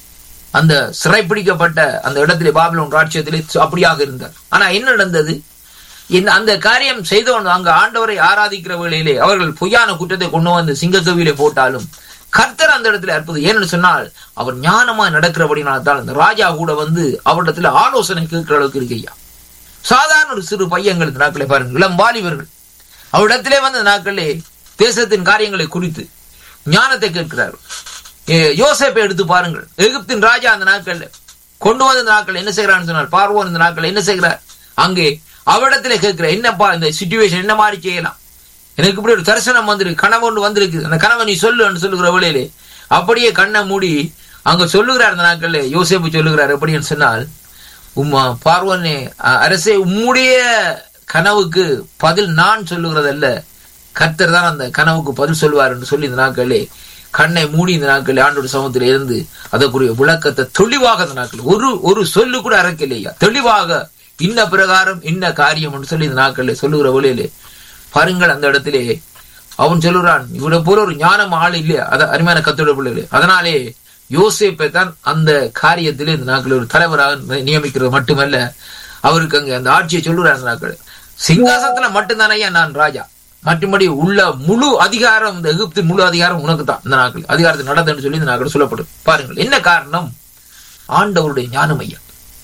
அந்த சிறைப்பிடிக்கப்பட்ட அந்த இடத்திலே பாபிலோன் ராட்சியத்திலே அப்படியாக இருந்தார் ஆனா என்ன நடந்தது இந்த அந்த காரியம் செய்தவன் அங்க ஆண்டவரை ஆராதிக்கிற வேளையிலே அவர்கள் பொய்யான குற்றத்தை கொண்டு வந்து சிங்கக்கவியிலே போட்டாலும் கர்த்தர் அந்த இடத்துல அற்புதம் ஏன்னு சொன்னால் அவர் ஞானமா நடக்கிறபடினால்தான் அந்த ராஜா கூட வந்து அவரிடத்துல ஆலோசனை கேட்கிற அளவுக்கு இருக்கையா சாதாரண ஒரு சிறு பையங்கள் இந்த நாட்களை பாருங்கள் இளம் வாலிபர்கள் அவரிடத்திலே வந்து நாட்களே தேசத்தின் காரியங்களை குறித்து ஞானத்தை கேட்கிறார்கள் யோசேப்பை எடுத்து பாருங்கள் எகிப்தின் ராஜா அந்த நாட்கள்ல கொண்டு வந்த நாட்கள் என்ன செய்யறான்னு சொன்னால் பார்வோன் இந்த நாட்கள் என்ன செய்கிறார் அங்கே அவரிடத்துல கேட்கிற என்னப்பா இந்த சுச்சுவேஷன் என்ன மாதிரி செய்யலாம் எனக்கு இப்படி ஒரு தரிசனம் வந்திருக்கு கனவு ஒன்று வந்திருக்கு அந்த கனவை நீ சொல்லு சொல்லுகிற வேளையிலே அப்படியே கண்ணை மூடி அங்க சொல்லுகிறார் அந்த நாட்கள்ல யோசேப்பு சொல்லுகிறார் எப்படின்னு சொன்னால் உம்மா பார்வனே அரசே உம்முடைய கனவுக்கு பதில் நான் சொல்லுகிறதல்ல கர்த்தர் தான் அந்த கனவுக்கு பதில் சொல்லுவார் என்று சொல்லி இந்த நாட்களே கண்ணை மூடி இந்த நாட்கள் ஆண்டோட சமூகத்தில் இருந்து அதற்குரிய விளக்கத்தை தெளிவாக இந்த நாட்கள் ஒரு ஒரு சொல்லு கூட அறக்கலையா தெளிவாக இன்ன பிரகாரம் இன்ன காரியம் என்று சொல்லி இந்த நாட்களில் சொல்லுகிற வழியிலே பாருங்கள் அந்த இடத்திலே அவன் சொல்லுறான் இவனை போல ஒரு ஞானம் ஆள் இல்லையா அத அருமையான கத்தோட பிள்ளைகளே அதனாலே யோசேப்பை தான் அந்த காரியத்திலே இந்த நாட்கள் ஒரு தலைவராக நியமிக்கிறது மட்டுமல்ல அவருக்கு அங்க அந்த ஆட்சியை சொல்லுறார் அந்த நாட்கள் சிங்காசனத்துல மட்டும்தானையா நான் ராஜா மற்றபடி உள்ள முழு அதிகாரம் இந்த எகிப்தின் முழு அதிகாரம் உனக்கு தான் இந்த நாட்கள் அதிகாரத்தை நடந்தன்னு சொல்லி இந்த நாட்கள் சொல்லப்படும் பாருங்கள் என்ன காரணம் ஆண்டவருடைய ஞானம் ஐயா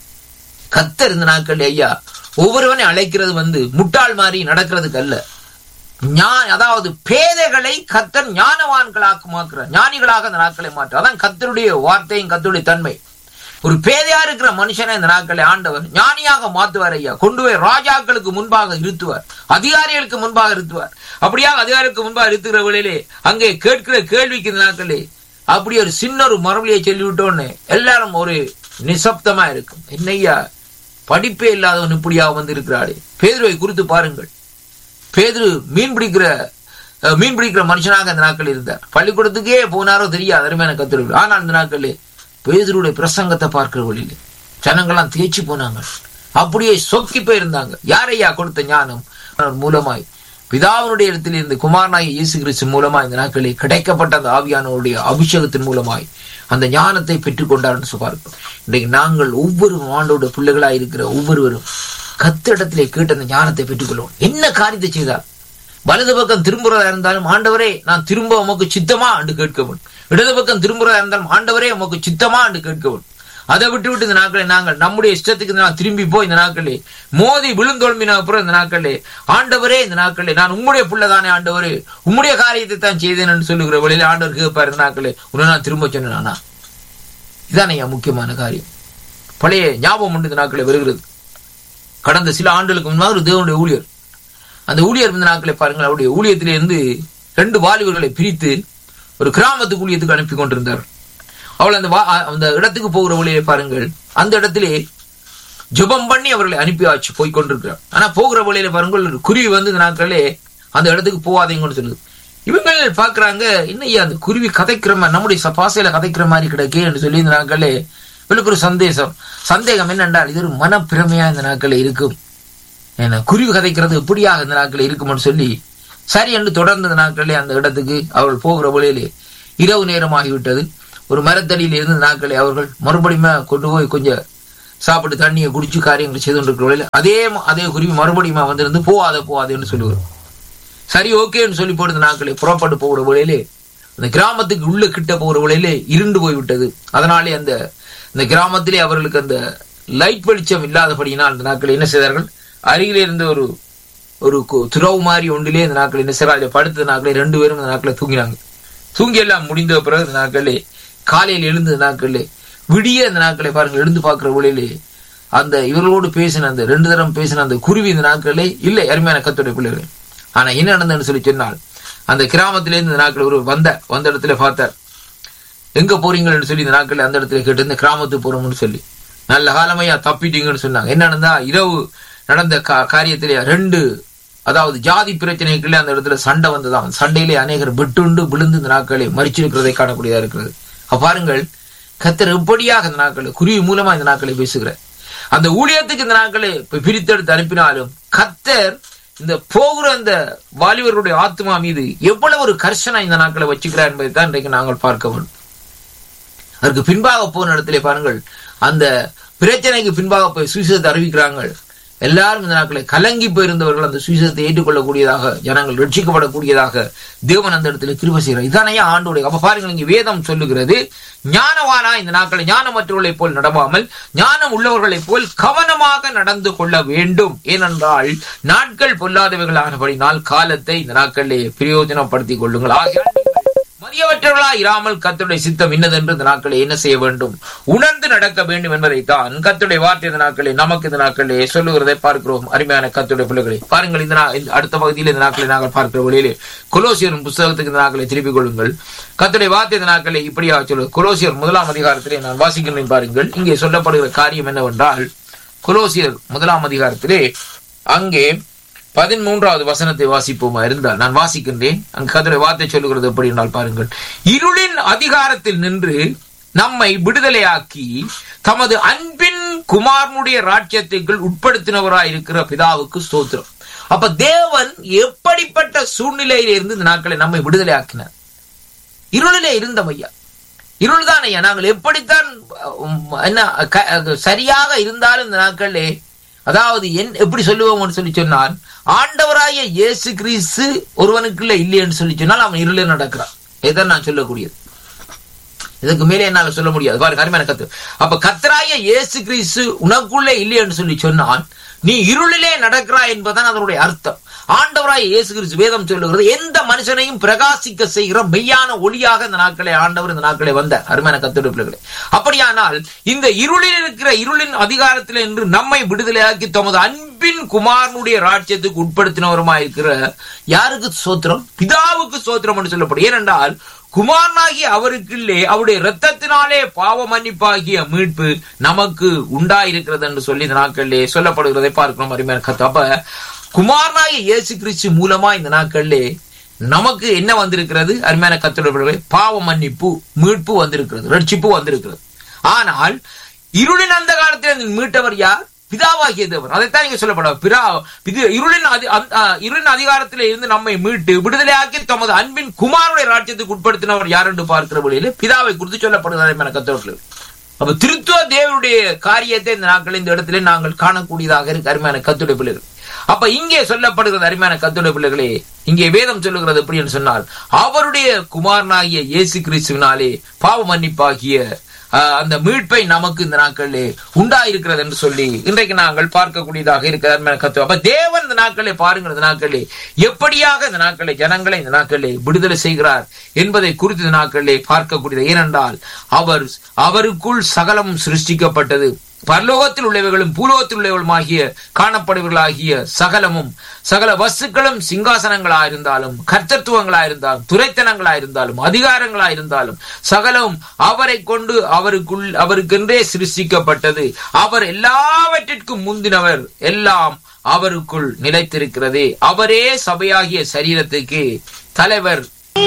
கத்தர் இந்த நாட்கள் ஐயா ஒவ்வொருவனை அழைக்கிறது வந்து முட்டாள் மாதிரி நடக்கிறதுக்கு அல்ல அதாவது பேதைகளை கத்தர் ஞானவான்களாக்குமாக்குறார் ஞானிகளாக அந்த நாட்களை மாற்ற அதான் கத்தருடைய வார்த்தையும் கத்தருடைய தன்மை ஒரு பேதையா இருக்கிற மனுஷனை இந்த நாட்களை ஆண்டவர் ஞானியாக மாத்துவார் ஐயா கொண்டு போய் ராஜாக்களுக்கு முன்பாக இருத்துவார் அதிகாரிகளுக்கு முன்பாக இருத்துவார் அப்படியாக அதிகாரிகளுக்கு முன்பாக இருத்துகிற வேளையிலே அங்கே கேட்கிற கேள்விக்கு இந்த நாட்களே அப்படி ஒரு சின்ன ஒரு மரபலியை சொல்லிவிட்டோன்னு எல்லாரும் ஒரு நிசப்தமா இருக்கும் என்னையா படிப்பே இல்லாதவன் இப்படியாக வந்து இருக்கிறாரு பேதுருவை குறித்து பாருங்கள் பேதுரு மீன் பிடிக்கிற மீன் பிடிக்கிற மனுஷனாக அந்த நாட்கள் இருந்தார் பள்ளிக்கூடத்துக்கே போனாரோ தெரியாது அருமையான கத்துரு ஆனால் அந்த நாட்களே பேதருடைய பிரசங்கத்தை பார்க்கிற வழியில ஜனங்கள்லாம் தேய்ச்சி போனாங்க அப்படியே சொக்கி போயிருந்தாங்க யாரையா கொடுத்த ஞானம் மூலமாய் பிதாவினுடைய இடத்தில் இருந்து குமாரனாய் இயேசு கிறிஸ்து மூலமாய் இந்த நாட்களில் கிடைக்கப்பட்ட அந்த ஆவியானவருடைய அபிஷேகத்தின் மூலமாய் அந்த ஞானத்தை பெற்றுக்கொண்டார்னு பார்க்கிறோம் இன்றைக்கு நாங்கள் ஒவ்வொரு ஆண்டோட பிள்ளைகளாய் இருக்கிற ஒவ்வொருவரும் கத்திடத்திலே கேட்டு அந்த ஞானத்தை பெற்றுக்கொள்வோம் என்ன காரியத்தை செய்தால் வலது பக்கம் திரும்புறதா இருந்தாலும் ஆண்டவரே நான் திரும்ப உமக்கு சித்தமா என்று கேட்கவும் இடது பக்கம் திரும்புறதா இருந்தாலும் ஆண்டவரே உமக்கு சித்தமா என்று கேட்கவும் அதை விட்டு விட்டு இந்த நாட்களை நாங்கள் நம்முடைய இஷ்டத்துக்கு இந்த நாள் திரும்பி போய் இந்த நாட்களே மோதி விழுந்தோல்மின அப்புறம் இந்த நாட்களே ஆண்டவரே இந்த நாட்களே நான் உம்முடைய புள்ளதானே ஆண்டவரே உம்முடைய காரியத்தை தான் செய்தேன் என்று சொல்லுகிற வழியில ஆண்டவர் கேட்பாரு இந்த நாட்களே உன்னை நான் திரும்ப சொன்னேனா இதானே ஐயா முக்கியமான காரியம் பழைய ஞாபகம் உண்டு இந்த நாட்களை வருகிறது கடந்த சில ஆண்டுகளுக்கு முன்னால் ஒரு தேவனுடைய ஊழியர் அந்த ஊழியர் இந்த நாட்களை பாருங்கள் அவருடைய ஊழியத்திலே இருந்து ரெண்டு வாலிபர்களை பிரித்து ஒரு கிராமத்துக்கு ஊழியத்துக்கு அனுப்பி கொண்டிருந்தார் அவள் அந்த வா- அந்த இடத்துக்கு போகிற வழியை பாருங்கள் அந்த இடத்திலே ஜெபம் பண்ணி அவர்களை அனுப்பி ஆச்சு போய் கொண்டிருக்கிறார் ஆனா போகிற வழியில பாருங்கள் ஒரு குருவி வந்து இந்த நாட்களே அந்த இடத்துக்கு போகாதீங்கன்னு சொல்லுது இவங்கள் பாக்குறாங்க என்னய்யா அந்த குருவி கதைக்கிற மாதிரி நம்முடைய ச- பாசையில கதைக்கிற மாதிரி கிடக்கே என்று சொல்லி இந்த நாட்களே இவளுக்கு ஒரு சந்தேசம் சந்தேகம் என்னென்றால் இது ஒரு மனப்பிரமையா இந்த நாட்களே இருக்கும் என்ன குருவி கதைக்கிறது எப்படியாக இந்த நாட்களில் இருக்கும்னு சொல்லி சரி என்று தொடர்ந்த இந்த நாட்களே அந்த இடத்துக்கு அவள் போகிற வழியிலே இரவு நேரமாகிவிட்டது ஒரு மரத்தடியில் இருந்த நாட்களை அவர்கள் மறுபடியும் கொண்டு போய் கொஞ்சம் சாப்பிட்டு தண்ணியை குடிச்சு காரியங்களை செய்து கொண்டிருக்கிற வழியில அதே ம- அதே குருவி மறுபடியும் வந்திருந்து போவாத போவாதேன்னு சொல்லுவார் சரி ஓகேன்னு சொல்லி போடுற நாட்களை புறப்பட்டு போகிற வழியிலே அந்த கிராமத்துக்கு உள்ள கிட்ட போகிற வழியிலே இருண்டு போய் விட்டது அதனாலே அந்த இந்த கிராமத்திலே அவர்களுக்கு அந்த லைட் வெளிச்சம் இல்லாதபடியினால் அந்த நாட்கள் என்ன செய்தார்கள் அருகிலே இருந்த ஒரு ஒரு கு- துறவு மாதிரி ஒன்றிலே இந்த நாட்கள் என்ன செய்யறாங்க படுத்த நாட்களே ரெண்டு பேரும் இந்த நாட்களை தூங்கினாங்க தூங்கி எல்லாம் முடிந்த பிறகு இந்த நாட்களே காலையில் எழுந்த நாட்களே விடிய இந்த நாட்களை பாருங்கள் எழுந்து பார்க்கிற வழியிலே அந்த இவர்களோடு பேசின அந்த ரெண்டு தரம் பேசின அந்த குருவி இந்த நாட்களே இல்லை அருமையான கத்துடைய பிள்ளைகள் ஆனா என்ன நடந்ததுன்னு சொல்லி சொன்னால் அந்த கிராமத்திலேருந்து இந்த நாட்கள் ஒரு வந்த வந்த இடத்துல பார்த்தார் எங்க போறீங்கன்னு சொல்லி இந்த நாட்கள் அந்த இடத்துல கேட்டு இந்த கிராமத்துக்கு போறோம்னு சொல்லி நல்ல காலமையா தப்பிட்டீங்கன்னு சொன்னாங்க என்ன நடந்தா இரவு நடந்த கா- காரியத்திலே ரெண்டு அதாவது ஜாதி பிரச்சனைக்குள்ளே அந்த இடத்துல சண்டை வந்ததாம் சண்டையிலே அநேகர் வெட்டுண்டு விழுந்து இந்த நாட்களை மறிச்சிருக்கிறதை காணக்கூடியதா இருக்கிறது அப்ப பாருங்கள் கத்தர் எப்படியாக இந்த நாட்களை குருவி மூலமா இந்த நாட்களை பேசுகிற அந்த ஊழியத்துக்கு இந்த நாட்களை இப்ப பிரித்தெடுத்து அனுப்பினாலும் கத்தர் இந்த போகிற அந்த வாலிபர்களுடைய ஆத்மா மீது எவ்வளவு ஒரு கர்ஷனா இந்த நாட்களை வச்சுக்கிறார் என்பதை தான் இன்றைக்கு நாங்கள் பார்க்க வேண்டும் அதற்கு பின்பாக போன இடத்திலே பாருங்கள் அந்த பிரச்சனைக்கு பின்பாக போய் சுவிசேஷத்தை அறிவிக்கிறாங்க எல்லாரும் இந்த நாட்களை கலங்கி போயிருந்தவர்கள் அந்த சுவிசேஷத்தை ஏற்றுக்கொள்ளக்கூடியதாக ஜனங்கள் ரட்சிக்கப்படக்கூடியதாக தேவன் அந்த இடத்துல கிருப செய்கிறார் இதானையா ஆண்டோடைய அப்ப பாருங்கள் இங்க வேதம் சொல்லுகிறது ஞானவானா இந்த நாட்களை ஞானமற்றவர்களைப் போல் நடவாமல் ஞானம் உள்ளவர்களைப் போல் கவனமாக நடந்து கொள்ள வேண்டும் ஏனென்றால் நாட்கள் பொல்லாதவைகளானபடினால் காலத்தை இந்த நாட்களிலே பிரயோஜனப்படுத்திக் கொள்ளுங்கள் ஆகையால் நீங்கள் மதியவற்றவர்களா இராமல் கர்த்தருடைய சித்தம் இன்னதென்று இந்த நாட்களை என்ன செய்ய வேண்டும் உணர்ந்து நடக்க வேண்டும் என்பதைத்தான் கர்த்தருடைய வார்த்தை இந்த நாட்களை நமக்கு இந்த நாட்களே சொல்லுகிறதை பார்க்கிறோம் அருமையான கர்த்தருடைய பிள்ளைகளை பாருங்கள் இந்த நா- இந்த அடுத்த பகுதியில் இந்த நாட்களை நாங்கள் பார்க்கிற வழியிலே கொலோசியர் புஸ்தகத்துக்கு இந்த நாட்களை திருப்பிக் கொள்ளுங்கள் கர்த்தருடைய வார்த்தை இந்த நாட்களை இப்படியாக சொல்லு கொலோசியர் முதலாம் அதிகாரத்திலே நான் வாசிக்கிறேன் பாருங்கள் இங்கே சொல்லப்படுகிற காரியம் என்னவென்றால் கொலோசியர் முதலாம் அதிகாரத்திலே அங்கே பதிமூன்றாவது வசனத்தை வாசிப்போமா இருந்தால் நான் வாசிக்கின்றேன் அங்கு கதிரை வார்த்தை சொல்லுகிறது எப்படி என்றால் பாருங்கள் இருளின் அதிகாரத்தில் நின்று நம்மை விடுதலையாக்கி தமது அன்பின் குமாரனுடைய ராஜ்யத்துக்குள் உட்படுத்தினவராயிருக்கிற பிதாவுக்கு ஸ்தோத்திரம் அப்ப தேவன் எப்படிப்பட்ட சூழ்நிலையில இருந்து இந்த நாட்களை நம்மை விடுதலையாக்கினார் இருளிலே இருந்தோம் ஐயா இருள் தான் ஐயா நாங்கள் எப்படித்தான் உம், என்ன க- சரியாக இருந்தாலும் இந்த நாட்களிலே அதாவது என் எப்படி சொல்லுவோம்னு சொல்லி சொன்னால் ஆண்டவராய இயேசு கிறிஸ்து ஒருவனுக்குள்ள இல்லைன்னு சொல்லி சொன்னால் அவன் இருளே நடக்கிறான் இதான் நான் சொல்லக்கூடியது இதுக்கு மேலே என்னால சொல்ல முடியாது பாரு கருமையான கத்து அப்ப கத்தராய இயேசு கிறிஸ்து உனக்குள்ளே இல்லைன்னு சொல்லி சொன்னால் நீ இருளிலே நடக்கிறாய் என்பதுதான் அதனுடைய அர்த்தம் ஆண்டவராய் இயேசு கிறிஸ்து வேதம் சொல்லுகிறது எந்த மனுஷனையும் பிரகாசிக்க செய்கிற மெய்யான ஒளியாக இந்த நாட்களை ஆண்டவர் இந்த நாட்களை வந்த அருமையான கத்துடைய பிள்ளைகளே அப்படியானால் இந்த இருளில் இருக்கிற இருளின் அதிகாரத்தில் என்று நம்மை விடுதலையாக்கி தமது அன்பின் குமாரனுடைய ராஜ்யத்துக்கு உட்படுத்தினவருமாய் இருக்கிற யாருக்கு சோத்திரம் பிதாவுக்கு சோத்திரம் என்று சொல்லப்படும் ஏனென்றால் குமாரனாகிய அவருக்குள்ளே அவருடைய இரத்தத்தினாலே பாவ மன்னிப்பாகிய மீட்பு நமக்கு உண்டாயிருக்கிறது என்று சொல்லி இந்த நாட்களிலே சொல்லப்படுகிறதை பார்க்கிறோம் அருமையான கத்து அப்ப குமாரனாகிய இயேசு கிறிஸ்து மூலமா இந்த நாட்களிலே நமக்கு என்ன வந்திருக்கிறது அருமையான கத்துடைய பாவ மன்னிப்பு மீட்பு வந்திருக்கிறது ரட்சிப்பு வந்திருக்கிறது ஆனால் இருளின் அந்த காலத்தில் மீட்டவர் யார் பிதாவாகிய தேவன் அதைத்தான் இங்க சொல்லப்பட பிதா இது இருளின் அதி- அந்த- ஆ, இருளின் அதிகாரத்தில் இருந்து நம்மை மீட்டு விடுதலையாக்கி தமது அன்பின் குமாரனுடைய ராஜ்யத்துக்கு உட்படுத்தினவர் யார் என்று பார்க்கிற வழியிலே பிதாவை குறித்து சொல்லப்படுகிறது என கத்தவர்கள் அப்ப திருத்துவ தேவனுடைய காரியத்தை இந்த நாட்கள் இந்த இடத்திலே நாங்கள் காணக்கூடியதாக இருக்கு அருமையான கத்துடைய பிள்ளைகள் அப்ப இங்கே சொல்லப்படுகிறது அருமையான கத்துடைய பிள்ளைகளே இங்கே வேதம் சொல்லுகிறது எப்படி என்று சொன்னால் அவருடைய குமாரனாகிய இயேசு கிறிஸ்துவினாலே பாவ மன்னிப்பாகிய ஆஹ், அந்த மீட்பை நமக்கு இந்த நாட்களிலே உண்டாயிருக்கிறது என்று சொல்லி இன்றைக்கு நாங்கள் பார்க்கக்கூடியதாக இருக்கிற கத்து அப்ப தேவன் இந்த நாட்களை பாருங்கள் இந்த நாட்களிலே எப்படியாக இந்த நாட்களை ஜனங்களை இந்த நாட்களிலே விடுதலை செய்கிறார் என்பதை குறித்து இந்த நாட்களிலே பார்க்கக்கூடியது ஏனென்றால் அவர் அவருக்குள் சகலம் சிருஷ்டிக்கப்பட்டது பரலோகத்தில் உள்ளவைகளும் பூலோகத்தில் உள்ளவர்களுமாகிய காணப்படுவர்களாகிய சகலமும் சகல வஸ்துக்களும் சிங்காசனங்களாயிருந்தாலும் கர்த்தத்துவங்களாயிருந்தாலும் துரைத்தனங்களாயிருந்தாலும் அதிகாரங்களாயிருந்தாலும் சகலம் அவரை கொண்டு அவருக்குள் அவருக்கென்றே சிருஷ்டிக்கப்பட்டது அவர் எல்லாவற்றிற்கும் முந்தினவர் எல்லாம் அவருக்குள் நிலைத்திருக்கிறது அவரே சபையாகிய சரீரத்துக்கு தலைவர்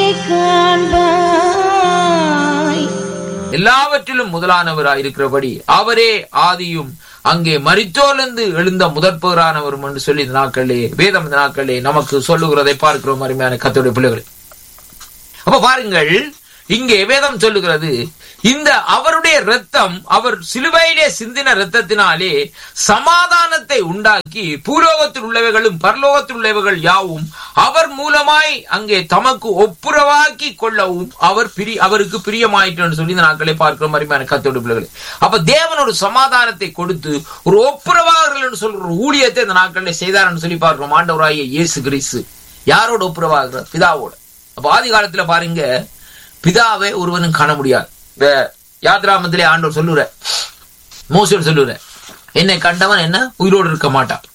காண்பாய் எல்லாவற்றிலும் முதலானவராய் இருக்கிறபடி அவரே ஆதியும் அங்கே மரித்தோலிருந்து எழுந்த முதற்பவரானவரும் என்று சொல்லி இந்த நாட்களே வேதம் இந்த நாட்களே நமக்கு சொல்லுகிறதை பார்க்கிறோம் அருமையான கத்தோடைய பிள்ளைகள் அப்ப பாருங்கள் இங்கே வேதம் சொல்லுகிறது இந்த அவருடைய இரத்தம் அவர் சிலுவையிலே சிந்தின இரத்தத்தினாலே சமாதானத்தை உண்டாக்கி பூலோகத்தில் உள்ளவைகளும் பரலோகத்தில் உள்ளவைகள் யாவும் அவர் மூலமாய் அங்கே தமக்கு ஒப்புரவாக்கி கொள்ளவும் அவர் பிரி அவருக்கு பிரியமாயிற்று சொல்லி இந்த நாட்களை பார்க்கிற மாதிரி கத்தோடு பிள்ளைகள் அப்ப தேவன் ஒரு சமாதானத்தை கொடுத்து ஒரு ஒப்புரவாளர்கள் என்று சொல்ற ஒரு ஊழியத்தை இந்த நாட்களில் செய்தார்னு சொல்லி பார்க்கிறோம் ஆண்டவராகிய இயேசு கிறிஸ்து யாரோட ஒப்புரவாகிறார் பிதாவோட அப்ப ஆதி காலத்துல பாருங்க பிதாவை ஒருவனும் காண முடியாது இந்த யாத்ராமத்திலே ஆண்டவர் சொல்லுற மோசர் சொல்லுற என்னை கண்டவன் என்ன உயிரோடு இருக்க மாட்டான்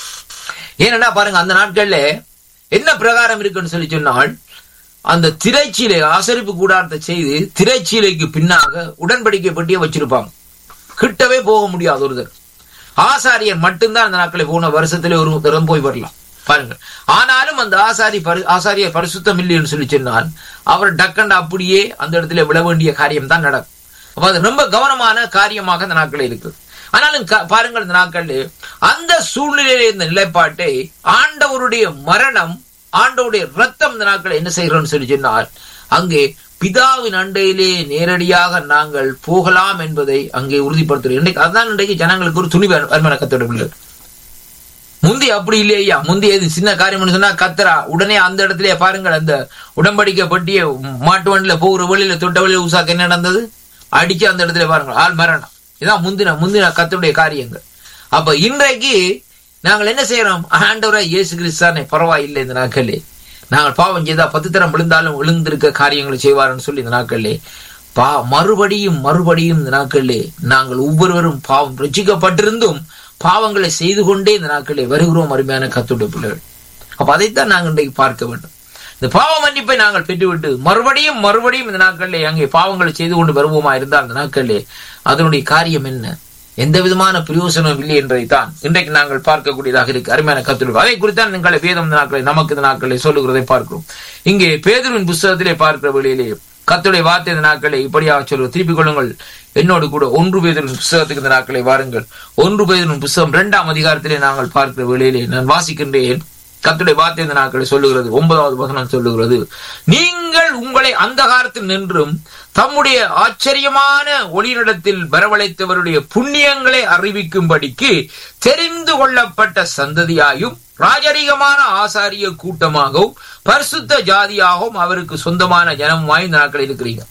ஏன்னா பாருங்க அந்த நாட்கள்ல என்ன பிரகாரம் இருக்குன்னு சொல்லி சொன்னால் அந்த திரைச்சீலை ஆசரிப்பு கூடாரத்தை செய்து திரைச்சீலைக்கு பின்னாக உடன்படிக்கை பட்டியை வச்சிருப்பாங்க கிட்டவே போக முடியாது ஒருத்தர் ஆசாரியர் மட்டும்தான் அந்த நாட்களை போன வருஷத்துல ஒரு தரம் போய் வரலாம் பாருங்க ஆனாலும் அந்த ஆசாரி பரி ஆசாரியர் பரிசுத்தம் இல்லைன்னு சொல்லி சொன்னால் அவர் டக்கண்ட அப்படியே அந்த இடத்துல விட வேண்டிய காரியம் தான் நடக்கும் அப்ப அது ரொம்ப கவனமான காரியமாக அந்த நாட்களில் இருக்குது ஆனாலும் க- பாருங்கள் இந்த நாட்களில் அந்த சூழ்நிலையில இந்த நிலைப்பாட்டை ஆண்டவருடைய மரணம் ஆண்டவருடைய ரத்தம் இந்த நாட்களை என்ன செய்கிறோம்னு சொல்லி சொன்னால் அங்கே பிதாவின் அண்டையிலே நேரடியாக நாங்கள் போகலாம் என்பதை அங்கே உறுதிப்படுத்துகிறோம் இன்றைக்கு அதுதான் இன்றைக்கு ஜனங்களுக்கு ஒரு துணிவு வருமான கத்தோட முந்தி அப்படி இல்லையா முந்தி எது சின்ன காரியம் சொன்னா கத்தரா உடனே அந்த இடத்துல பாருங்கள் அந்த உடம்படிக்கை பட்டிய மாட்டு வண்டியில போகிற வழியில தொட்ட வழியில உசாக்கு என்ன நடந்தது அடிச்சு அந்த இடத்துல பாருங்கள் ஆள் மரணம் இதான் முந்தின முந்தின கத்தருடைய காரியங்கள் அப்ப இன்றைக்கு நாங்கள் என்ன செய்யறோம் ஆண்டவரா இயேசு கிறிஸ்தானே பரவாயில்லை இந்த நாட்களே நாங்கள் பாவம் செய்தா பத்து தரம் விழுந்தாலும் விழுந்திருக்க காரியங்களை செய்வார்னு சொல்லி இந்த நாட்களிலே பா மறுபடியும் மறுபடியும் இந்த நாட்களிலே நாங்கள் ஒவ்வொருவரும் பாவம் ரட்சிக்கப்பட்டிருந்தும் பாவங்களை செய்து கொண்டே இந்த நாட்களிலே வருகிறோம் அருமையான கத்துடைய பிள்ளைகள் அப்ப அதைத்தான் நாங்கள் இன்றைக்கு பார்க்க வேண்டும் இந்த பாவ மன்னிப்பை நாங்கள் பெற்றுவிட்டு மறுபடியும் மறுபடியும் இந்த நாட்களிலே அங்கே பாவங்களை செய்து கொண்டு வருவோமா இருந்தால் அந்த நாட்களிலே அதனுடைய காரியம் என்ன எந்த விதமான பிரயோசனம் இல்லை என்பதைத்தான் இன்றைக்கு நாங்கள் பார்க்கக்கூடியதாக இருக்கு அருமையான கத்துடைய அதை குறித்தான் எங்களை வேதம் இந்த நாட்களை நமக்கு இந்த நாட்களை சொல்லுகிறதை பார்க்கிறோம் இங்கே பேதுருவின் புஸ்தகத்திலே பார்க்கிற வழியிலே கத்துடைய வார்த்தை இந்த நாட்களை இப்படியாக சொல்லுவது திருப்பிக் கொள்ளுங்கள் என்னோடு கூட ஒன்று பேதரின் புஸ்தகத்துக்கு இந்த நாட்களை வாருங்கள் ஒன்று பேதரின் புஸ்தகம் இரண்டாம் அதிகாரத்திலே நாங்கள் பார்க்கிற வேளையிலே நான் வாசிக்கின்றேன் கத்துடைய வார்த்தை இந்த நாட்களை சொல்லுகிறது ஒன்பதாவது வசனம் சொல்லுகிறது நீங்கள் உங்களை அந்தகாரத்தில் நின்றும் தம்முடைய ஆச்சரியமான ஒளியிடத்தில் வரவழைத்தவருடைய புண்ணியங்களை அறிவிக்கும்படிக்கு தெரிந்து கொள்ளப்பட்ட சந்ததியாயும் ராஜரீகமான ஆசாரிய கூட்டமாகவும் பரிசுத்த ஜாதியாகவும் அவருக்கு சொந்தமான ஜனமுமாய் இந்த நாட்கள் இருக்கிறீங்க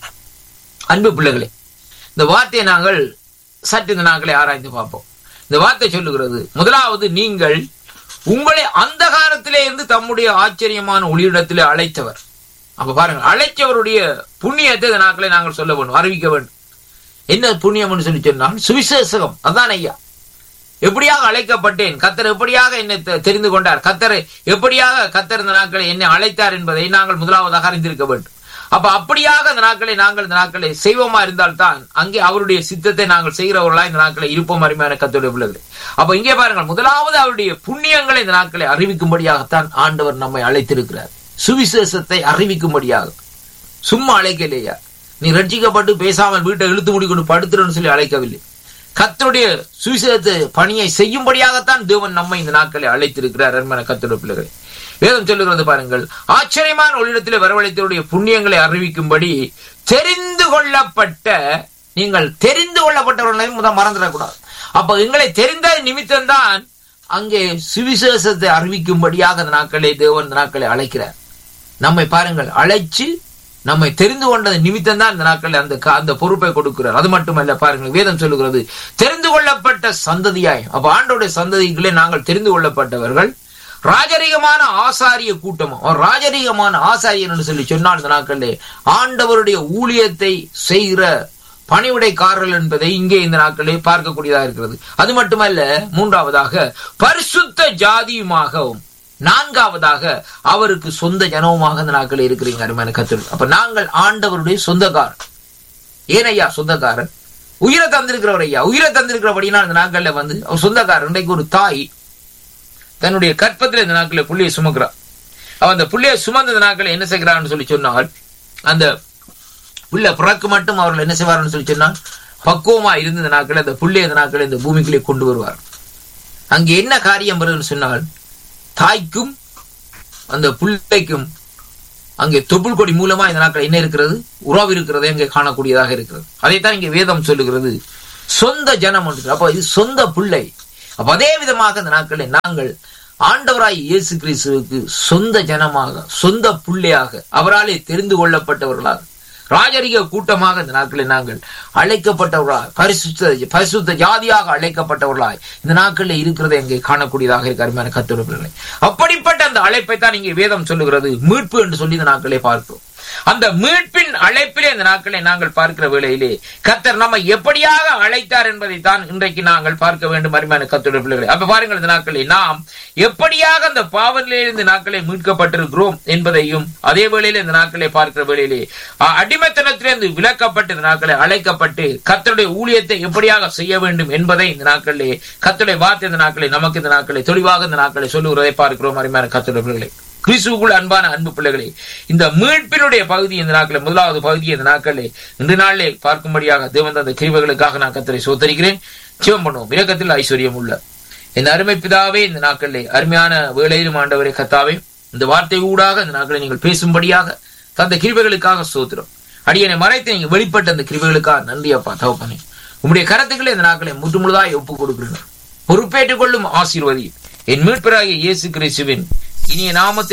அன்பு பிள்ளைகளே இந்த வார்த்தையை நாங்கள் சற்று இந்த நாட்களை ஆராய்ந்து பார்ப்போம் இந்த வார்த்தை சொல்லுகிறது முதலாவது நீங்கள் உங்களை அந்த காலத்திலே இருந்து தம்முடைய ஆச்சரியமான ஒளியிடத்திலே அழைத்தவர் அப்ப பாருங்க அழைச்சவருடைய புண்ணியத்தை இந்த நாட்களை நாங்கள் சொல்ல வேண்டும் அறிவிக்க வேண்டும் என்ன புண்ணியம்னு சொல்லி சொன்னால் சுவிசேஷகம் அதான் ஐயா எப்படியாக அழைக்கப்பட்டேன் கத்தர் எப்படியாக என்னை தெ- தெரிந்து கொண்டார் கத்தர் எப்படியாக கத்தர் இந்த நாட்களை என்னை அழைத்தார் என்பதை நாங்கள் முதலாவதாக அறிந்திருக்க வேண்டும் அப்ப அப்படியாக இந்த நாட்களை நாங்கள் இந்த நாட்களை செய்வோமா இருந்தால்தான் அங்கே அவருடைய சித்தத்தை நாங்கள் செய்கிறவர்களா இந்த நாட்களை இருப்போம் அருமையான கத்தோடைய பிள்ளைகள் அப்ப இங்கே பாருங்கள் முதலாவது அவருடைய புண்ணியங்களை இந்த நாட்களை அறிவிக்கும்படியாகத்தான் ஆண்டவர் நம்மை அழைத்திருக்கிறார் சுவிசேஷத்தை அறிவிக்கும்படியாக சும்மா அழைக்கலையா நீ ரட்சிக்கப்பட்டு பேசாமல் வீட்டை இழுத்து முடிக்கொண்டு படுத்துறன்னு சொல்லி அழைக்கவில்லை கத்தருடைய சுவிசேஷத்தை பணியை செய்யும்படியாகத்தான் தேவன் நம்மை இந்த நாட்களை அழைத்திருக்கிறார் அருமையான கத்தருடைய பிள்ளைகளை வேதம் சொல்லுகிறது பாருங்கள் ஆச்சரியமான ஒளிடத்தில் வரவழைத்தவருடைய புண்ணியங்களை அறிவிக்கும்படி தெரிந்து கொள்ளப்பட்ட நீங்கள் தெரிந்து கொள்ளப்பட்டவர்களையும் முதல் மறந்துடக்கூடாது அப்ப எங்களை தெரிந்த நிமித்தம்தான் அங்கே சுவிசேஷத்தை அறிவிக்கும்படியாக அந்த நாட்களை தேவன் இந்த நாட்களை அழைக்கிறார் நம்மை பாருங்கள் அழைச்சு நம்மை தெரிந்து கொண்டது நிமித்தம் தான் இந்த நாட்களில் அந்த க- அந்த பொறுப்பை கொடுக்கிறார் அது மட்டுமல்ல பாருங்கள் வேதம் சொல்லுகிறது தெரிந்து கொள்ளப்பட்ட சந்ததியாய் அப்ப ஆண்டோடைய சந்ததிகளே நாங்கள் தெரிந்து கொள்ளப்பட்டவர்கள் ராஜரீகமான ஆசாரிய கூட்டம் அவர் ராஜரீகமான ஆசாரியன் என்று சொல்லி சொன்னால் இந்த நாட்களிலே ஆண்டவருடைய ஊழியத்தை செய்கிற பணிவிடைக்காரர்கள் என்பதை இங்கே இந்த நாட்களிலே பார்க்கக்கூடியதாக இருக்கிறது அது மட்டுமல்ல மூன்றாவதாக பரிசுத்த ஜாதியுமாகவும் நான்காவதாக அவருக்கு சொந்த ஜனவுமாக இந்த நாட்களில் இருக்கிறீங்க அருமையான கத்தர் அப்ப நாங்கள் ஆண்டவருடைய சொந்தக்காரர் ஏனையா சொந்தக்காரர் உயிரை தந்திருக்கிறவர் ஐயா உயிரை தந்திருக்கிறபடினா இந்த நாட்கள்ல வந்து அவர் சொந்தக்காரர் இன்றைக்கு ஒரு தாய் தன்னுடைய கற்பத்தில் இந்த நாட்களில் புள்ளியை சுமக்கிறார் அவன் அந்த புள்ளையை சுமந்த இந்த நாட்களில் என்ன செய்கிறான்னு சொல்லி சொன்னால் அந்த புள்ள பிறக்கு மட்டும் அவர்கள் என்ன செய்வார்னு சொல்லி சொன்னால் பக்குவமா இருந்த இந்த நாட்களில் அந்த புள்ளைய இந்த நாட்களில் இந்த பூமிக்குள்ளே கொண்டு வருவார் அங்கே என்ன காரியம் வருதுன்னு சொன்னால் தாய்க்கும் அந்த பிள்ளைக்கும் அங்கே தொப்புள் கொடி மூலமா இந்த நாட்கள் என்ன இருக்கிறது உறவு இருக்கிறது அங்கே காணக்கூடியதாக இருக்கிறது அதைத்தான் இங்கே வேதம் சொல்லுகிறது சொந்த ஜனம் என்று அப்ப இது சொந்த பிள்ளை அப்ப அதே விதமாக இந்த நாட்களில் நாங்கள் ஆண்டவராய் இயேசு கிறிஸ்துவுக்கு சொந்த ஜனமாக சொந்த பிள்ளையாக அவராலே தெரிந்து கொள்ளப்பட்டவர்களாக ராஜரிக கூட்டமாக இந்த நாட்களில் நாங்கள் அழைக்கப்பட்டவர்களாய் பரிசுத்த பரிசுத்த ஜாதியாக அழைக்கப்பட்டவர்களாய் இந்த நாட்களில் இருக்கிறதை அங்கே காணக்கூடியதாக இருக்க அருமையான கத்தொடுப்பில்லை அப்படிப்பட்ட அந்த அழைப்பை தான் இங்கே வேதம் சொல்லுகிறது மீட்பு என்று சொல்லி இந்த நாட்களே பார்க்கிறோம் அந்த மீட்பின் அழைப்பிலே இந்த நாட்களை நாங்கள் பார்க்கிற வேளையிலே கத்தர் நம்மை எப்படியாக அழைத்தார் என்பதை தான் இன்றைக்கு நாங்கள் பார்க்க வேண்டும் அருமையான கத்தோட பிள்ளைகளை அப்ப பாருங்கள் இந்த நாட்களை நாம் எப்படியாக அந்த பாவனிலிருந்து நாட்களை மீட்கப்பட்டிருக்கிறோம் என்பதையும் அதே வேளையில இந்த நாட்களை பார்க்கிற வேளையிலே அஹ், அடிமைத்தனத்திலிருந்து விலக்கப்பட்டு இந்த நாட்களை அழைக்கப்பட்டு கத்தருடைய ஊழியத்தை எப்படியாக செய்ய வேண்டும் என்பதை இந்த நாட்களிலே கத்தருடைய வார்த்தை இந்த நாட்களை நமக்கு இந்த நாட்களை தெளிவாக இந்த நாட்களை சொல்லுகிறதை பார்க்கிறோம் அருமையான கத்தோட பிள்ளைகளை கிறிஸ்துவுக்குள் அன்பான அன்பு பிள்ளைகளே இந்த மீட்பினுடைய பகுதி இந்த நாட்களில் முதலாவது பகுதி இந்த நாட்களில் இன்று நாளிலே பார்க்கும்படியாக தேவன் தந்த கிருபைகளுக்காக நான் கத்தரை சோத்தரிக்கிறேன் சிவம் பண்ணுவோம் இரக்கத்தில் ஐஸ்வர்யம் உள்ள இந்த அருமை பிதாவே இந்த நாட்களிலே அருமையான வேளையிலும் ஆண்டவரே கத்தாவே இந்த வார்த்தை ஊடாக இந்த நாட்களை நீங்கள் பேசும்படியாக தந்த கிருபைகளுக்காக சோத்திரம் அடியனை மறைத்து நீங்க வெளிப்பட்ட அந்த கிருபைகளுக்காக நன்றி அப்பா தகப்பனே உம்முடைய கரத்துக்களை இந்த நாட்களை முற்று முழுதாய் ஒப்புக் கொடுக்கிறேன் பொறுப்பேற்றுக் கொள்ளும் ஆசீர்வதி என் மீட்பராகிய இயேசு கிறிஸ்துவின் இனிய நாமத்தில்